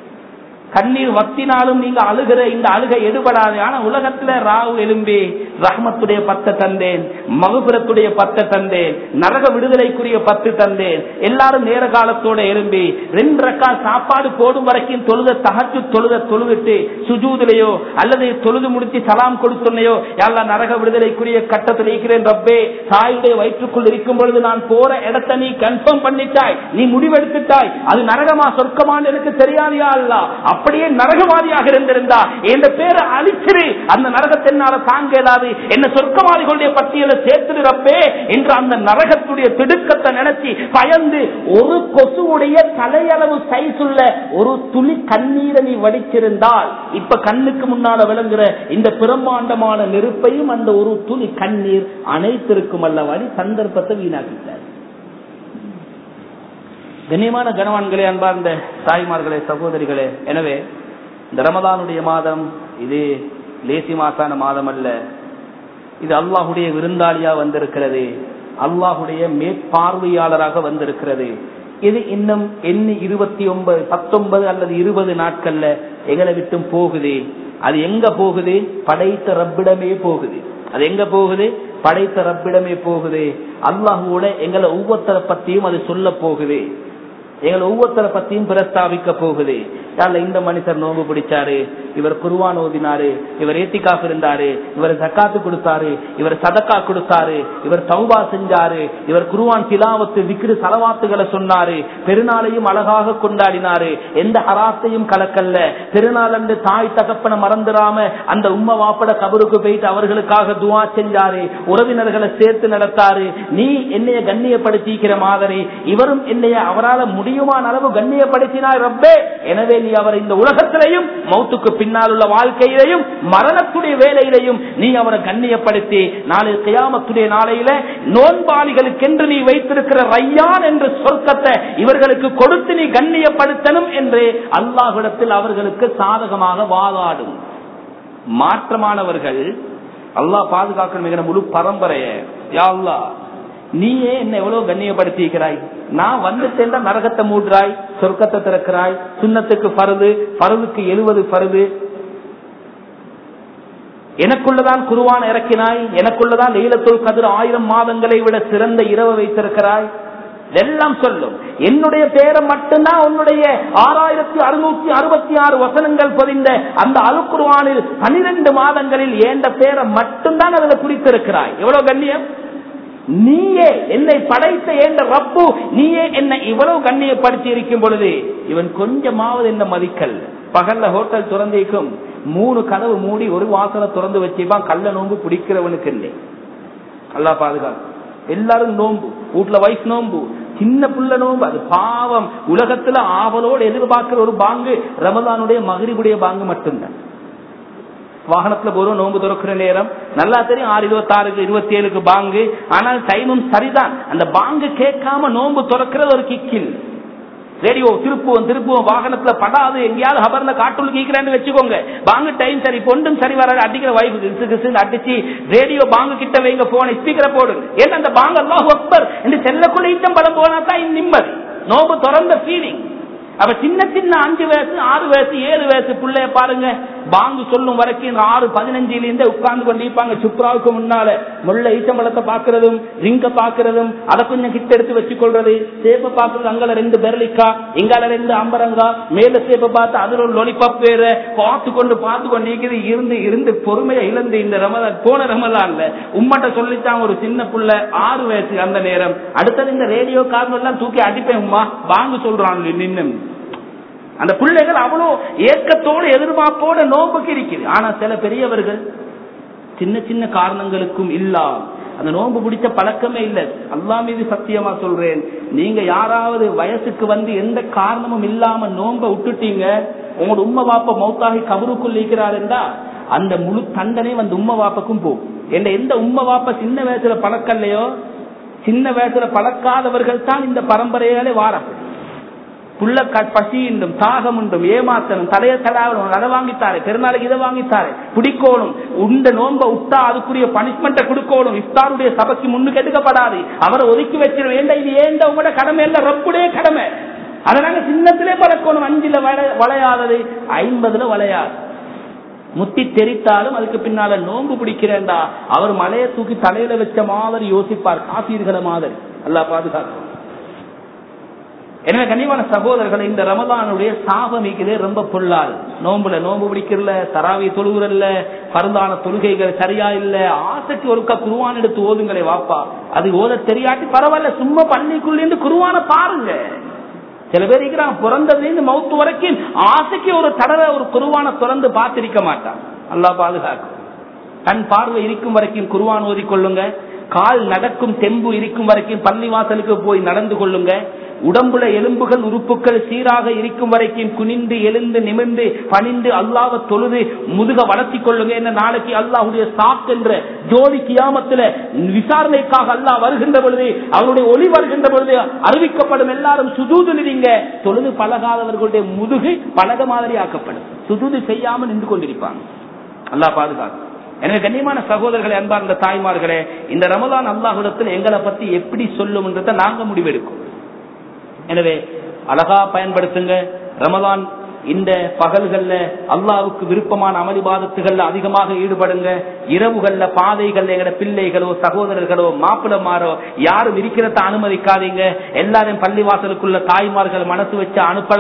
Speaker 1: கண்ணீர் வத்தினாலும் நீங்க அழுகிற இந்த அழுகை எடுபடாது ஆனா உலகத்துல ராவு எலும்பி ரஹ்மத்துடைய பத்தை தந்தேன் மகுபுரத்துடைய பத்தை தந்தேன் நரக விடுதலைக்குரிய பத்து தந்தேன் எல்லாரும் நேர காலத்தோட எலும்பி ரெண்டு ரக்கா சாப்பாடு போடும் வரைக்கும் தொழுத தகச்சு தொழுத தொழுவிட்டு சுஜூதிலையோ அல்லது தொழுது முடிச்சு சலாம் கொடுத்துனையோ எல்லாம் நரக விடுதலைக்குரிய கட்டத்தில் இருக்கிறேன் ரப்பே தாயுடைய வயிற்றுக்குள் இருக்கும் பொழுது நான் போற இடத்த நீ கன்ஃபார்ம் பண்ணிட்டாய் நீ முடிவெடுத்துட்டாய் அது நரகமா சொர்க்கமான்னு எனக்கு தெரியாதியா அல்ல அப்படியே நரகவாதியாக இருந்திருந்தா என் பேரை அழிச்சிரு அந்த நரகத்தினால தாங்க இயலாது என்ன சொர்க்கவாதிகளுடைய பட்டியலை சேர்த்துடுறப்பே என்று அந்த நரகத்துடைய திடுக்கத்தை நினைச்சு பயந்து ஒரு கொசுவுடைய தலையளவு சைஸ் உள்ள ஒரு துளி கண்ணீரை நீ வடிச்சிருந்தால் இப்ப கண்ணுக்கு முன்னால விளங்குற இந்த பிரம்மாண்டமான நெருப்பையும் அந்த ஒரு துளி கண்ணீர் அனைத்திருக்கும் அல்லவாடி சந்தர்ப்பத்தை வீணாக்கிட்டார் கண்ணியமான கனவான்களே அன்பார்ந்த தாய்மார்களே சகோதரிகளே எனவே இந்த ரமதானுடைய மாதம் இது லேசி மாசான மாதம் அல்ல இது அல்லாஹுடைய விருந்தாளியா வந்திருக்கிறது அல்லாஹுடைய மேற்பார்வையாளராக வந்திருக்கிறது இது இன்னும் எண்ணி இருபத்தி ஒன்பது பத்தொன்பது அல்லது இருபது நாட்கள்ல எங்களை விட்டும் போகுது அது எங்க போகுது படைத்த ரப்பிடமே போகுது அது எங்க போகுது படைத்த ரப்பிடமே போகுது அல்லாஹூட எங்களை ஒவ்வொருத்தரை பத்தியும் அது சொல்ல போகுது எங்களை ஒவ்வொருத்தரை பத்தியும் பிரஸ்தாபிக்க போகுது யாரில் இந்த மனுஷர் நோன்பு பிடிச்சாரு இவர் குருவான் ஓதினாரு இவர் ஏத்திக்காக இருந்தாரு இவர் ஜக்காத்து கொடுத்தாரு இவர் சதக்கா கொடுத்தாரு இவர் தௌபா செஞ்சாரு இவர் குருவான் திலாவத்து விக்கிரு சலவாத்துகளை சொன்னாரு பெருநாளையும் அழகாக கொண்டாடினாரு எந்த ஹராத்தையும் கலக்கல்ல பெருநாள் அன்று தாய் தகப்பன மறந்துடாம அந்த உம்மா வாப்பட கபருக்கு போயிட்டு அவர்களுக்காக துவா செஞ்சாரு உறவினர்களை சேர்த்து நடத்தாரு நீ என்னைய கண்ணியப்படுத்திக்கிற மாதிரி இவரும் என்னைய அவரால் முடியுமான அளவு கண்ணியப்படுத்தினார் ரப்பே எனவே நீ அவர் இந்த உலகத்திலையும் மௌத்துக்கு பின்னால் உள்ள வாழ்க்கையிலையும் மரணத்துடைய வேலையிலையும் நீ அவரை கண்ணியப்படுத்தி நாளை கியாமத்துடைய நாளையில நோன்பாளிகளுக்கென்று நீ வைத்திருக்கிற ரையான் என்ற சொர்க்கத்தை இவர்களுக்கு கொடுத்து நீ கண்ணியப்படுத்தணும் என்று அல்லாஹிடத்தில் அவர்களுக்கு சாதகமாக வாதாடும் மாற்றமானவர்கள் அல்லாஹ் பாதுகாக்கணும் முழு பரம்பரைய யா அல்லாஹ் நீயே என்ன எவ்வளவு கண்ணியப்படுத்திக்கிறாய் நான் வந்துட்டேன் நரகத்தை மூடுறாய் சொர்க்கத்தை திறக்கிறாய் சுண்ணத்துக்கு பருது பருதுக்கு எழுவது பருது எனக்குள்ளதான் குருவான் இறக்கினாய் எனக்குள்ளதான் லீலத்துள் கதிர் ஆயிரம் மாதங்களை விட சிறந்த இரவு வைத்திருக்கிறாய் இதெல்லாம் சொல்லும் என்னுடைய பேரை மட்டும்தான் உன்னுடைய ஆறாயிரத்தி அறுநூத்தி அறுபத்தி ஆறு வசனங்கள் பதிந்த அந்த அலுக்குருவானில் பனிரெண்டு மாதங்களில் ஏண்ட பேரை மட்டும்தான் அதுல குறித்திருக்கிறாய் எவ்வளவு கண்ணியம் நீயே என்னை படைத்த என்ற ரப்பு நீயே என்னை இவ்வளவு கண்ணியப்படுத்தி இருக்கும் பொழுது இவன் கொஞ்சமாவது என்ன மதிக்கல் பகல்ல ஹோட்டல் திறந்திருக்கும் மூணு கதவு மூடி ஒரு வாசலை திறந்து வச்சிருப்பான் கள்ள நோம்பு பிடிக்கிறவனுக்கு இல்லை அல்லா பாதுகாப்பு எல்லாரும் நோம்பு வீட்டுல வைஃப் நோம்பு சின்ன புள்ள நோம்பு அது பாவம் உலகத்துல ஆவலோடு எதிர்பார்க்கிற ஒரு பாங்கு ரமதானுடைய மகிழ்வுடைய பாங்கு மட்டும்தான் வாகனத்துல போறோம் நோன்பு திறக்கிற நேரம் நல்லா தெரியும் ஆறு இருபத்தி ஆறுக்கு இருபத்தி ஏழுக்கு பாங்கு ஆனால் டைமும் சரிதான் அந்த பாங்கு கேட்காம நோன்பு திறக்கிறது ஒரு கிக்கில் ரேடியோ திருப்புவோம் திருப்புவோம் வாகனத்துல படாது எங்கேயாவது ஹபர்ல காட்டுள்ள கீக்கிறேன்னு வச்சுக்கோங்க பாங்கு டைம் சரி பொண்டும் சரி வராது அடிக்கிற வாய்ப்பு கிசு கிசு அடிச்சு ரேடியோ பாங்கு கிட்ட வைங்க போன ஸ்பீக்கரை போடுங்க ஏன்னா அந்த பாங்கு எல்லாம் ஒப்பர் என்று செல்லக்குள்ள ஈட்டம் பலம் போனா தான் நிம்மதி நோம்பு திறந்த ஃபீலிங் அப்ப சின்ன சின்ன அஞ்சு வயசு ஆறு வயசு ஏழு வயசு பிள்ளைய பாருங்க பாங்கு சொல்லும் வரைக்கும் ஆறு பதினஞ்சுல இருந்தே உட்கார்ந்து கொண்டிருப்பாங்க சுப்ராவுக்கு முன்னால முள்ள ஈச்சம்பழத்தை பாக்குறதும் ரிங்க பாக்குறதும் அதை கொஞ்சம் கிட்ட எடுத்து வச்சுக்கொள்றது சேப்ப பாக்குறது அங்கால ரெண்டு பெரலிக்கா இங்கால ரெண்டு அம்பரங்கா மேல சேப்ப பார்த்து அதுல ஒரு லொலிபாப் வேற பார்த்து கொண்டு பார்த்து கொண்டு இருக்குது இருந்து இருந்து பொறுமையை இழந்து இந்த ரமதான் போன ரமதான்ல உம்மட்ட சொல்லித்தான் ஒரு சின்ன புள்ள ஆறு வயசு அந்த நேரம் அடுத்தது இந்த ரேடியோ காரணம் எல்லாம் தூக்கி அடிப்பேன் உமா பாங்கு சொல்றான் நின்னு அந்த பிள்ளைகள் அவ்வளோ ஏக்கத்தோடு எதிர்பார்ப்போட நோம்புக்கு இருக்குது ஆனா சில பெரியவர்கள் சின்ன சின்ன காரணங்களுக்கும் இல்லா அந்த நோன்பு பிடிச்ச பழக்கமே இல்லை அல்லா மீது சத்தியமா சொல்றேன் நீங்க யாராவது வயசுக்கு வந்து எந்த காரணமும் இல்லாம நோன்ப விட்டுட்டீங்க உங்களோட உண்மை வாப்ப மௌத்தாகி கபருக்குள் இருக்கிறாருண்டா அந்த முழு தண்டனை வந்து உண்மை வாப்பக்கும் போகும் என்ற எந்த உண்மை வாப்ப சின்ன வயசுல பழக்கலையோ சின்ன வயசுல பழக்காதவர்கள் தான் இந்த பரம்பரையாலே வாரம் புள்ள பசி உண்டும் தாகம் உண்டும் ஏமாத்தனும் தலைய தடாவணும் அதை வாங்கித்தாரு பெருநாளைக்கு இதை வாங்கித்தாரு பிடிக்கணும் உண்ட நோன்ப விட்டா அதுக்குரிய பனிஷ்மெண்ட்டை கொடுக்கணும் இஃப்தாருடைய சபைக்கு முன்னுக்கு எடுக்கப்படாது அவரை ஒதுக்கி வச்சிட வேண்டாம் இது ஏண்ட உங்களோட கடமை இல்ல ரப்புடைய கடமை அதை நாங்க சின்னத்திலே பழக்கணும் அஞ்சுல வளையாதது ஐம்பதுல வளையாது முத்தி தெரித்தாலும் அதுக்கு பின்னால நோன்பு பிடிக்கிறேன்டா அவர் மலையை தூக்கி தலையில வச்ச மாதிரி யோசிப்பார் காப்பீர்களை மாதிரி அல்லா பாதுகாக்கும் எனவே கண்ணியமான சகோதரர்கள் இந்த ரமதானுடைய சாபமிக்கிறதே ரொம்ப பொல்லாது நோம்புல நோம்பு பிடிக்கிறல தராவி தொழுகிறல்ல பருந்தான தொழுகைகள் சரியா இல்ல ஆசைக்கு ஒருக்கா குருவான் எடுத்து ஓதுங்களே வாப்பா அது ஓத தெரியாட்டி பரவாயில்ல சும்மா பள்ளிக்குள்ள குருவான பாருங்க சில பேர் இருக்கிறாங்க பிறந்ததுல இருந்து மவுத்து வரைக்கும் ஆசைக்கு ஒரு தடவை ஒரு குருவான திறந்து பார்த்திருக்க மாட்டான் அல்லா பாதுகாக்கும் கண் பார்வை இருக்கும் வரைக்கும் குருவான் ஓதிக்கொள்ளுங்க கால் நடக்கும் தெம்பு இருக்கும் வரைக்கும் பள்ளி வாசலுக்கு போய் நடந்து கொள்ளுங்க உடம்புல எலும்புகள் உறுப்புகள் சீராக இருக்கும் வரைக்கும் குனிந்து எழுந்து நிமிர்ந்து பணிந்து அல்லாவ தொழுது முதுக வளர்த்தி கொள்ளுங்க என்ன நாளைக்கு அல்லாஹுடைய சாக் என்ற ஜோதி கியாமத்துல விசாரணைக்காக அல்லாஹ் வருகின்ற பொழுது அவருடைய ஒளி வருகின்ற பொழுது அறிவிக்கப்படும் எல்லாரும் சுதூது நிதிங்க தொழுது பழகாதவர்களுடைய முதுகு பழக மாதிரி ஆக்கப்படும் சுதூது செய்யாமல் நின்று கொண்டிருப்பாங்க அல்லாஹ் பாதுகாக்கும் எனவே கண்ணியமான சகோதரர்களை அன்பார்ந்த தாய்மார்களே இந்த ரமதான் அல்லாஹுடத்தில் எங்களை பத்தி எப்படி சொல்லும் நாங்க முடிவெடுக்கும் எனவே அழகா பயன்படுத்துங்க ரமதான் இந்த பகல்கள்ல அல்லாவுக்கு விருப்பமான அமளிபாதத்துகள்ல அதிகமாக ஈடுபடுங்க இரவுகள்ல பாதைகள்ல எங்கட பிள்ளைகளோ சகோதரர்களோ மாப்பிளமாரோ யாரும் இருக்கிறத அனுமதிக்காதீங்க எல்லாரும் பள்ளிவாசலுக்குள்ள தாய்மார்கள் மனசு வச்சு அனுப்பலாம்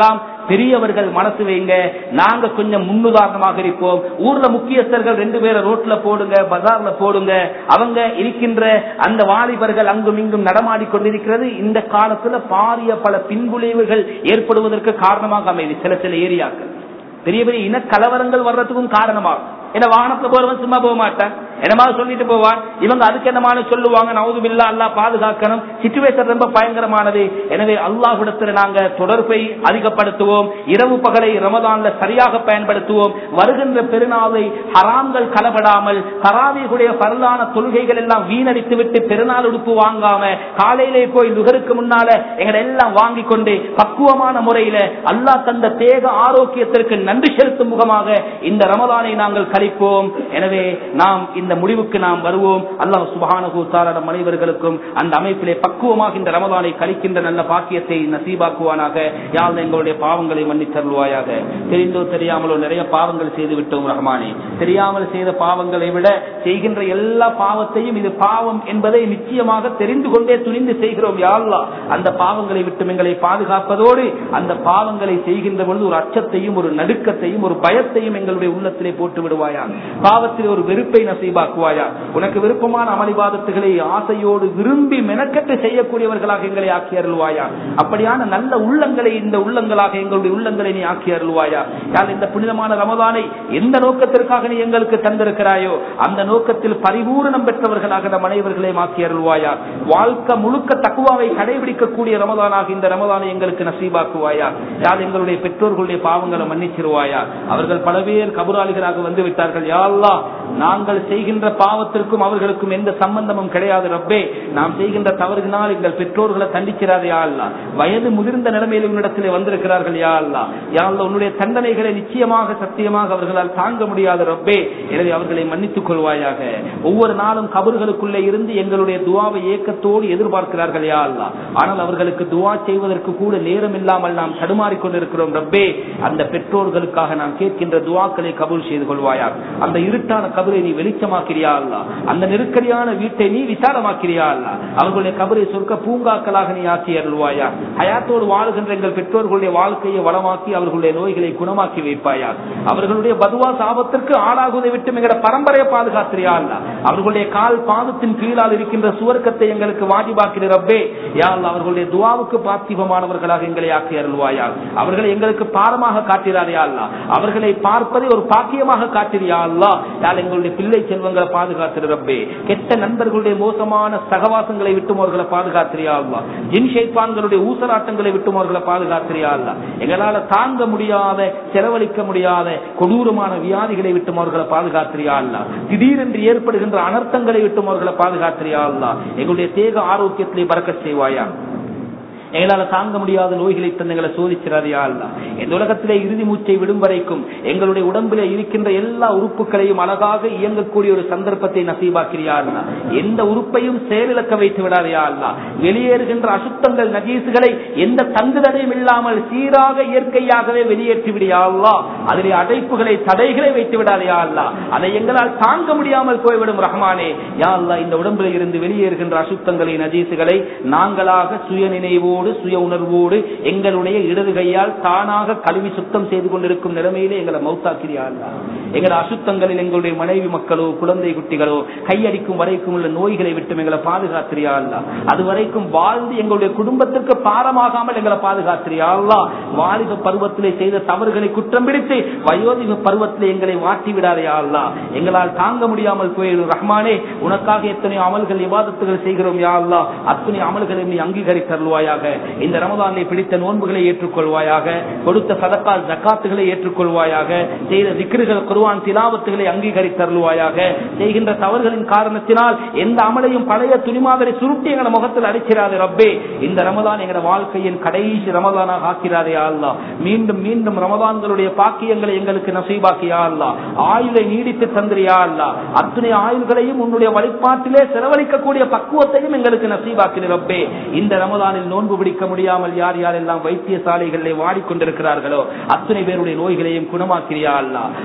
Speaker 1: பெரியவர்கள் மனசு வைங்க நாங்க கொஞ்சம் முன்னுதாரணமாக இருப்போம் ஊர்ல முக்கியஸ்தர்கள் ரெண்டு பேரை ரோட்ல போடுங்க பஜார்ல போடுங்க அவங்க இருக்கின்ற அந்த வாலிபர்கள் அங்கும் இங்கும் நடமாடி கொண்டிருக்கிறது இந்த காலத்துல பாரிய பல பின்விளைவுகள் ஏற்படுவதற்கு காரணமாக அமைது சில சில ஏரியாக்கள் பெரிய பெரிய இன கலவரங்கள் வர்றதுக்கும் காரணமாகும் ஏன்னா வாகனத்துல போறவன் சும்மா போக மாட்டான் என்னமா சொல்லிட்டு போவான் இவங்க அதுக்கு என்னமான சொல்லுவாங்க நவுது பில்லா அல்லா பாதுகாக்கணும் சிச்சுவேஷன் ரொம்ப பயங்கரமானது எனவே அல்லாஹ்விடத்துல நாங்க தொடர்பை அதிகப்படுத்துவோம் இரவு பகலை ரமதான்ல சரியாக பயன்படுத்துவோம் வருகின்ற பெருநாளை ஹராம்கள் கலபடாமல் தராவிகளுடைய பரலான தொழுகைகள் எல்லாம் வீணடித்து விட்டு பெருநாள் உடுப்பு வாங்காம காலையிலே போய் நுகருக்கு முன்னால எங்களை எல்லாம் வாங்கி கொண்டு பக்குவமான முறையில அல்லாஹ் தந்த தேக ஆரோக்கியத்திற்கு நன்றி செலுத்தும் முகமாக இந்த ரமதானை நாங்கள் கழிப்போம் எனவே நாம் இந்த முடிவுக்கு நாம் வருவோம் அல்லாஹ் சுபானகு தாராட மனிதர்களுக்கும் அந்த அமைப்பிலே பக்குவமாக இந்த ரமதானை கழிக்கின்ற நல்ல பாக்கியத்தை நசீபாக்குவானாக யாழ் எங்களுடைய பாவங்களை மன்னித்தருள்வாயாக தெரிந்தோ தெரியாமலோ நிறைய பாவங்கள் செய்து விட்டோம் ரஹ்மானே தெரியாமல் செய்த பாவங்களை விட செய்கின்ற எல்லா பாவத்தையும் இது பாவம் என்பதை நிச்சயமாக தெரிந்து கொண்டே துணிந்து செய்கிறோம் யாழ்லா அந்த பாவங்களை விட்டு எங்களை பாதுகாப்பதோடு அந்த பாவங்களை செய்கின்ற பொழுது ஒரு அச்சத்தையும் ஒரு நடுக்கத்தையும் ஒரு பயத்தையும் எங்களுடைய உள்ளத்திலே போட்டு விடுவாயா பாவத்தில் ஒரு வெறுப்பை நசீபாக்குவாயா உனக்கு விருப்பமான அமளிவாதத்துகளை ஆசையோடு விரும்பி மெனக்கட்டு செய்யக்கூடியவர்களாக எங்களை ஆக்கி அருள்வாயா அப்படியான நல்ல உள்ளங்களை இந்த உள்ளங்களாக எங்களுடைய உள்ளங்களை நீ ஆக்கி அருள்வாயா யார் இந்த புனிதமான ரமதானை எந்த நோக்கத்திற்காக நீ எங்களுக்கு தந்திருக்கிறாயோ அந்த நோக்கத்தில் பரிபூரணம் பெற்றவர்களாக நம் அனைவர்களையும் ஆக்கி அருள்வாயா வாழ்க்கை முழுக்க தக்குவாவை கடைபிடிக்கக்கூடிய ரமதானாக இந்த ரமதானை எங்களுக்கு நசீபாக்குவாயா யார் எங்களுடைய பெற்றோர்களுடைய பாவங்களை மன்னிச்சிருவாயா அவர்கள் பல பேர் கபுராளிகளாக வந்து விட்டார்கள் யாழ்லா நாங்கள் செய்கின்ற பாவத்திற்கும் அவர்களுக்கும் எந்த சம்பந்தமும் கிடையாது ரப்பே நாம் செய்கின்ற தவறுனால் எங்கள் பெற்றோர்களை தண்டிக்கிறாரே யாழ்லா வயது முதிர்ந்த நிலைமையில் உன்னிடத்திலே வந்திருக்கிறார்கள் யாழ்லா யாழ்லா உன்னுடைய தண்டனைகளை நிச்சயமாக சத்தியமாக அவர்களால் தாங்க முடியாத ரப்பே எனவே அவர்களை மன்னித்துக் கொள்வாயாக ஒவ்வொரு நாளும் கபர்களுக்குள்ளே இருந்து எங்களுடைய துவாவை ஏக்கத்தோடு எதிர்பார்க்கிறார்கள் யாழ்லா ஆனால் அவர்களுக்கு துவா செய்வதற்கு கூட நேரம் இல்லாமல் நாம் தடுமாறிக் கொண்டிருக்கிறோம் ரப்பே அந்த பெற்றோர்களுக்காக நாம் கேட்கின்ற துவாக்களை கபூல் செய்து கொள்வாயா அந்த இருட்டான கபரை நீ வெளிச்சமாக்கிறியா அல்லா அந்த நெருக்கடியான வீட்டை நீ விசாலமாக்கிறியா அல்லா அவர்களுடைய கபரை சொர்க்க பூங்காக்களாக நீ ஆக்கி அருள்வாயா ஹயாத்தோடு வாழ்கின்ற எங்கள் பெற்றோர்களுடைய வாழ்க்கையை வளமாக்கி அவர்களுடைய நோய்களை குணமாக்கி வைப்பாயா அவர்களுடைய பதுவா சாபத்திற்கு ஆளாகுவதை விட்டு எங்களோட பரம்பரையை பாதுகாத்திரியா அல்லா அவர்களுடைய கால் பாதத்தின் கீழால் இருக்கின்ற சுவர்க்கத்தை எங்களுக்கு வாஜிபாக்கிற ரப்பே யா அல்லா அவர்களுடைய துவாவுக்கு பாத்திபமானவர்களாக எங்களை ஆக்கி அருள்வாயா அவர்களை எங்களுக்கு பாரமாக காட்டிறாரியா அல்லா அவர்களை பார்ப்பதை ஒரு பாக்கியமாக காட்டிறியா அல்லா யார் எங்களுடைய பிள்ளை செல்வங்களை பாதுகாத்திரு ரப்பே கெட்ட நண்பர்களுடைய மோசமான சகவாசங்களை விட்டும் அவர்களை பாதுகாத்திரியா அல்லா ஜின் ஷைப்பான்களுடைய ஊசலாட்டங்களை விட்டும் அவர்களை பாதுகாத்திரியா அல்லா எங்களால தாங்க முடியாத செலவழிக்க முடியாத கொடூரமான வியாதிகளை விட்டும் அவர்களை பாதுகாத்திரியா அல்லா திடீரென்று ஏற்படுகின்ற அனர்த்தங்களை விட்டும் அவர்களை பாதுகாத்திரியா அல்லா எங்களுடைய தேக ஆரோக்கியத்திலே பறக்க செய்வாயா எங்களால தாங்க முடியாத நோய்களை தந்து எங்களை சோதிக்கிறாரியா அல்ல இந்த உலகத்திலே இறுதி மூச்சை விடும் வரைக்கும் எங்களுடைய உடம்பிலே இருக்கின்ற எல்லா உறுப்புகளையும் அழகாக இயங்கக்கூடிய ஒரு சந்தர்ப்பத்தை நசீபாக்கிறியா அல்ல எந்த உறுப்பையும் செயலிழக்க வைத்து விடாதையா அல்ல வெளியேறுகின்ற அசுத்தங்கள் நஜீசுகளை எந்த தங்குதடையும் இல்லாமல் சீராக இயற்கையாகவே வெளியேற்றி விடியா அல்லா அதிலே அடைப்புகளை தடைகளை வைத்து விடாதையா அல்ல அதை எங்களால் தாங்க முடியாமல் போய்விடும் ரஹ்மானே யா அல்லா இந்த உடம்பில் இருந்து வெளியேறுகின்ற அசுத்தங்களை நஜீசுகளை நாங்களாக சுய நினைவோடு சுய உணர்வோடு எங்களுடைய இடது கையால் தானாக கழுவி சுத்தம் செய்து கொண்டிருக்கும் நிலைமையிலே எங்களை மௌத்தாக்கிறியா அல்லா எங்கள் அசுத்தங்களில் எங்களுடைய மனைவி மக்களோ குழந்தை குட்டிகளோ கையடிக்கும் வரைக்கும் உள்ள நோய்களை விட்டு எங்களை பாதுகாத்திரியா அல்லா அது வரைக்கும் வாழ்ந்து எங்களுடைய குடும்பத்திற்கு பாரமாகாமல் எங்களை பாதுகாத்திரியா அல்லா வாலிப பருவத்திலே செய்த தவறுகளை குற்றம் பிடித்து வயோதிக பருவத்திலே எங்களை வாட்டி விடாதையா அல்லா எங்களால் தாங்க முடியாமல் போயிடும் ரஹ்மானே உனக்காக எத்தனை அமல்கள் விவாதத்துகள் செய்கிறோம் யா அல்லா அத்தனை அமல்களை நீ அங்கீகரித்தருள்வாயாக இந்த ரமதானை பிடித்த நோன்புகளை ஏற்றுக்கொள்வாயாக கொடுத்த சதக்கா ஜக்காத்துகளை ஏற்றுக்கொள்வாயாக செய்த திக்ருகள் குருவான் திலாவத்துகளை அங்கீகரித்தருள்வாயாக செய்கின்ற தவறுகளின் காரணத்தினால் எந்த அமலையும் பழைய துணிமாவரை சுருட்டி எங்களை முகத்தில் அடிக்கிறாரு ரப்பே இந்த ரமதான் எங்களோட வாழ்க்கையின் கடைசி ரமதானாக ஆக்கிறாரே அல்லா மீண்டும் மீண்டும் ரமதான்களுடைய பாக்கியங்களை எங்களுக்கு நசீபாக்கியா அல்லா ஆயுளை நீடித்து தந்திரியா அல்லா அத்தனை ஆயுள்களையும் உன்னுடைய வழிபாட்டிலே செலவழிக்கக்கூடிய பக்குவத்தையும் எங்களுக்கு நசீபாக்கிற ரப்பே இந்த ரமதானில் நோன்பு பிடிக்க முடியாமல் யார் யாரெல்லாம் வைத்தியசாலைகளிலே வாடிக்கொண்டிருக்கிறார்களோ அத்தனை பேருடைய நோய்களையும் குணமாக்கிறியா அல்லா அந்த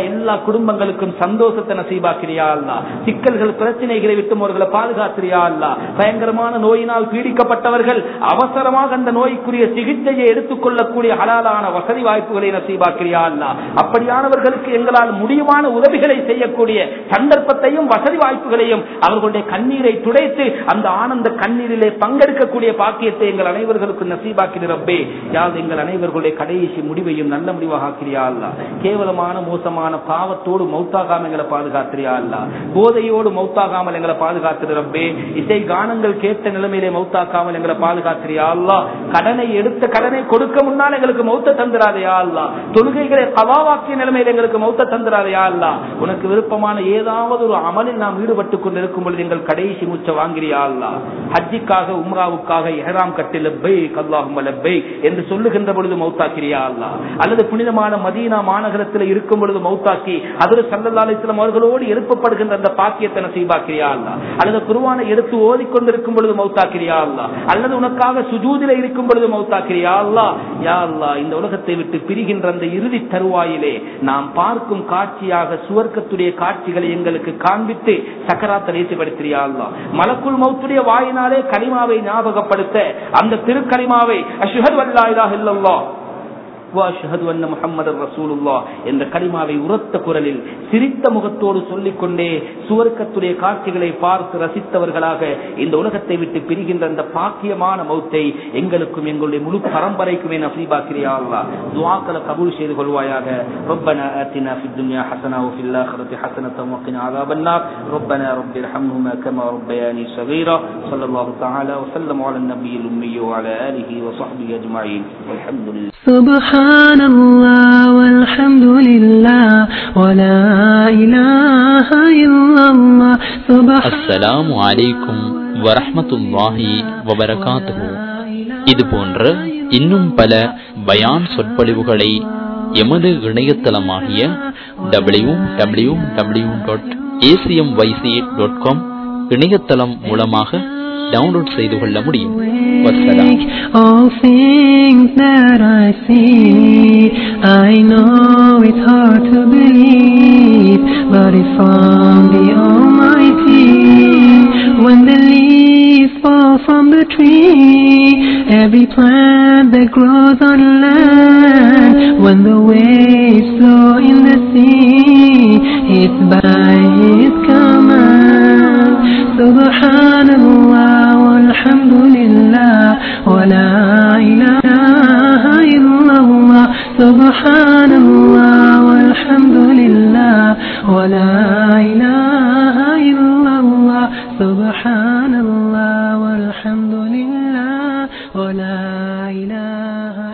Speaker 1: எல்லா குடும்பங்களுக்கும் சந்தோஷத்தை நசீபாக்கிறியா அல்லா சிக்கல்கள் பிரச்சனைகளை விட்டு அவர்களை பாதுகாத்திரியா அல்லா பயங்கரமான நோயினால் பீடிக்கப்பட்டவர்கள் அவசரமாக அந்த நோய்க்குரிய சிகிச்சையை எடுத்துக்கொள்ளக்கூடிய ஹலாலான வசதி வாய்ப்புகளை நசீபாக்கிறியா அல்லா அப்படியானவர்களுக்கு எங்களால் முடியுமான உதவிகளை செய்யக்கூடிய சந்தர்ப்பத்தையும் வசதி வாய்ப்புகளையும் அவர்களுடைய கண்ணீரை துடைத்து அந்த ஆனந்த கண்ணீரிலே பங்கெடுக்கக்கூடிய பாக்கியத்தை எங்கள் அனைவர்களுக்கு நசீபாக்கிற ரப்பே யார் எங்கள் அனைவர்களுடைய கடைசி முடிவையும் நல்ல முடிவாக ஆக்கிறியா அல்லா கேவலமான மோசமான பாவத்தோடு மௌத்தாகாம எங்களை பாதுகாத்திரியா அல்லா போதையோடு மௌத்தாகாமல் எங்களை பாதுகாத்திரு ரப்பே இசை கானங்கள் கேட்ட நிலைமையிலே மௌத்தாக்காமல் எங்களை பாதுகாத்திரியா அல்லா கடனை எடுத்த கடனை கொடுக்க முன்னால் எங்களுக்கு மௌத்த தந்துராதையா அல்லா தொழுகைகளை கவாவாக்கிய நிலைமையில் எங்களுக்கு மௌத்த தந்துராதையா அல்லா உனக்கு விருப்பமான ஏதாவது ஒரு அமலில் நாம் ஈடுபட்டுக் கொண்டிருக்கும் பொழுது எங்கள் கடைசி மூச்சை வாங்கிறியா அல்லா ஹஜ்ஜிக்காக உம்ராவுக்காக எஹராம் கட்டி லப்பை கல்லாஹும் லப்பை என்று சொல்லுகின்ற பொழுது மௌத்தாக்கிறியா அல்லா அல்லது புனிதமான மதீனா மாநகரத்தில் இருக்கும் பொழுது மௌத்தாக்கி அதில் சல்லல்லாலிஸ்லாம் அவர்களோடு எழுப்பப்படுகின்ற அந்த பாக்கியத்தை நசீபாக்கிறியா அல்லா அல்லது குருவானை எடுத்து ஓதிக்கொண்டிருக்கும் பொழுது மௌத்தாக்கிறியா அல்லா அல்லது உனக்காக சுஜூதில இருக்கும் பொழுது மௌத்தாக்கிறியா அல்லா யா அல்லா இந்த உலகத்தை விட்டு பிரிகின்ற அந்த இறுதி தருவாயிலே நாம் பார்க்கும் காட்சியாக சுவர்க்கத்துடைய காட்சிகளை எங்களுக்கு காண்பித்து சக்கராத்தை நேசிப்படுத்தியா அல்லா மலக்குள் மௌத்துடைய வாயினாலே கலிமாவை ஞாபகப்படுத்த அந்த திருக்கலிமாவை அஷுஹது வல்லா இலாஹ இல்லல்லாஹ் என்ற கலிமாவை உரத்த குரலில் சிரித்த முகத்தோடு சொல்லிக் கொண்டே சுவர்க்கத்துடைய காட்சிகளை பார்த்து ரசித்தவர்களாக இந்த உலகத்தை விட்டு பிரிகின்ற அந்த பாக்கியமான மௌத்தை எங்களுக்கும் எங்களுடைய முழு பரம்பரைக்குமே நசீபாக்கிறியா துவாக்களை கபூல் செய்து கொள்வாயாக ربنا آتنا في الدنيا حسنة وفي الآخرة حسنة وقنا عذاب النار ربنا رب ارحمهما كما ربياني صغيرا صلى الله تعالى وسلم على النبي الأمي وعلى آله وصحبه أجمعين والحمد لله
Speaker 2: سبحان الله والحمد لله ولا إله إلا الله سبحان
Speaker 3: அஸ்ஸலாமு அலைக்கும் வரஹ்மத்துல்லாஹி வபரகாத்துஹு இது போன்ற இன்னும் பல பயான் சொற்பொழிவுகளை எமது இணையதளமாகிய W W W dot ACM YC dot com இணையதளம் மூலமாக டவுன்லோட் செய்து கொள்ள முடியும் வசலாம்
Speaker 2: All things that I see, I know it's hard to believe, but it's from the Almighty. When the leaves fall from the tree, every plant that grows on land, when the waves flow in the sea, it's by His command. Subhanallah walhamdulillah wa la ilaha illallah. Subhanallah walhamdulillah wa la ilaha illallah. Subhanallah walhamdulillah wa la ilaha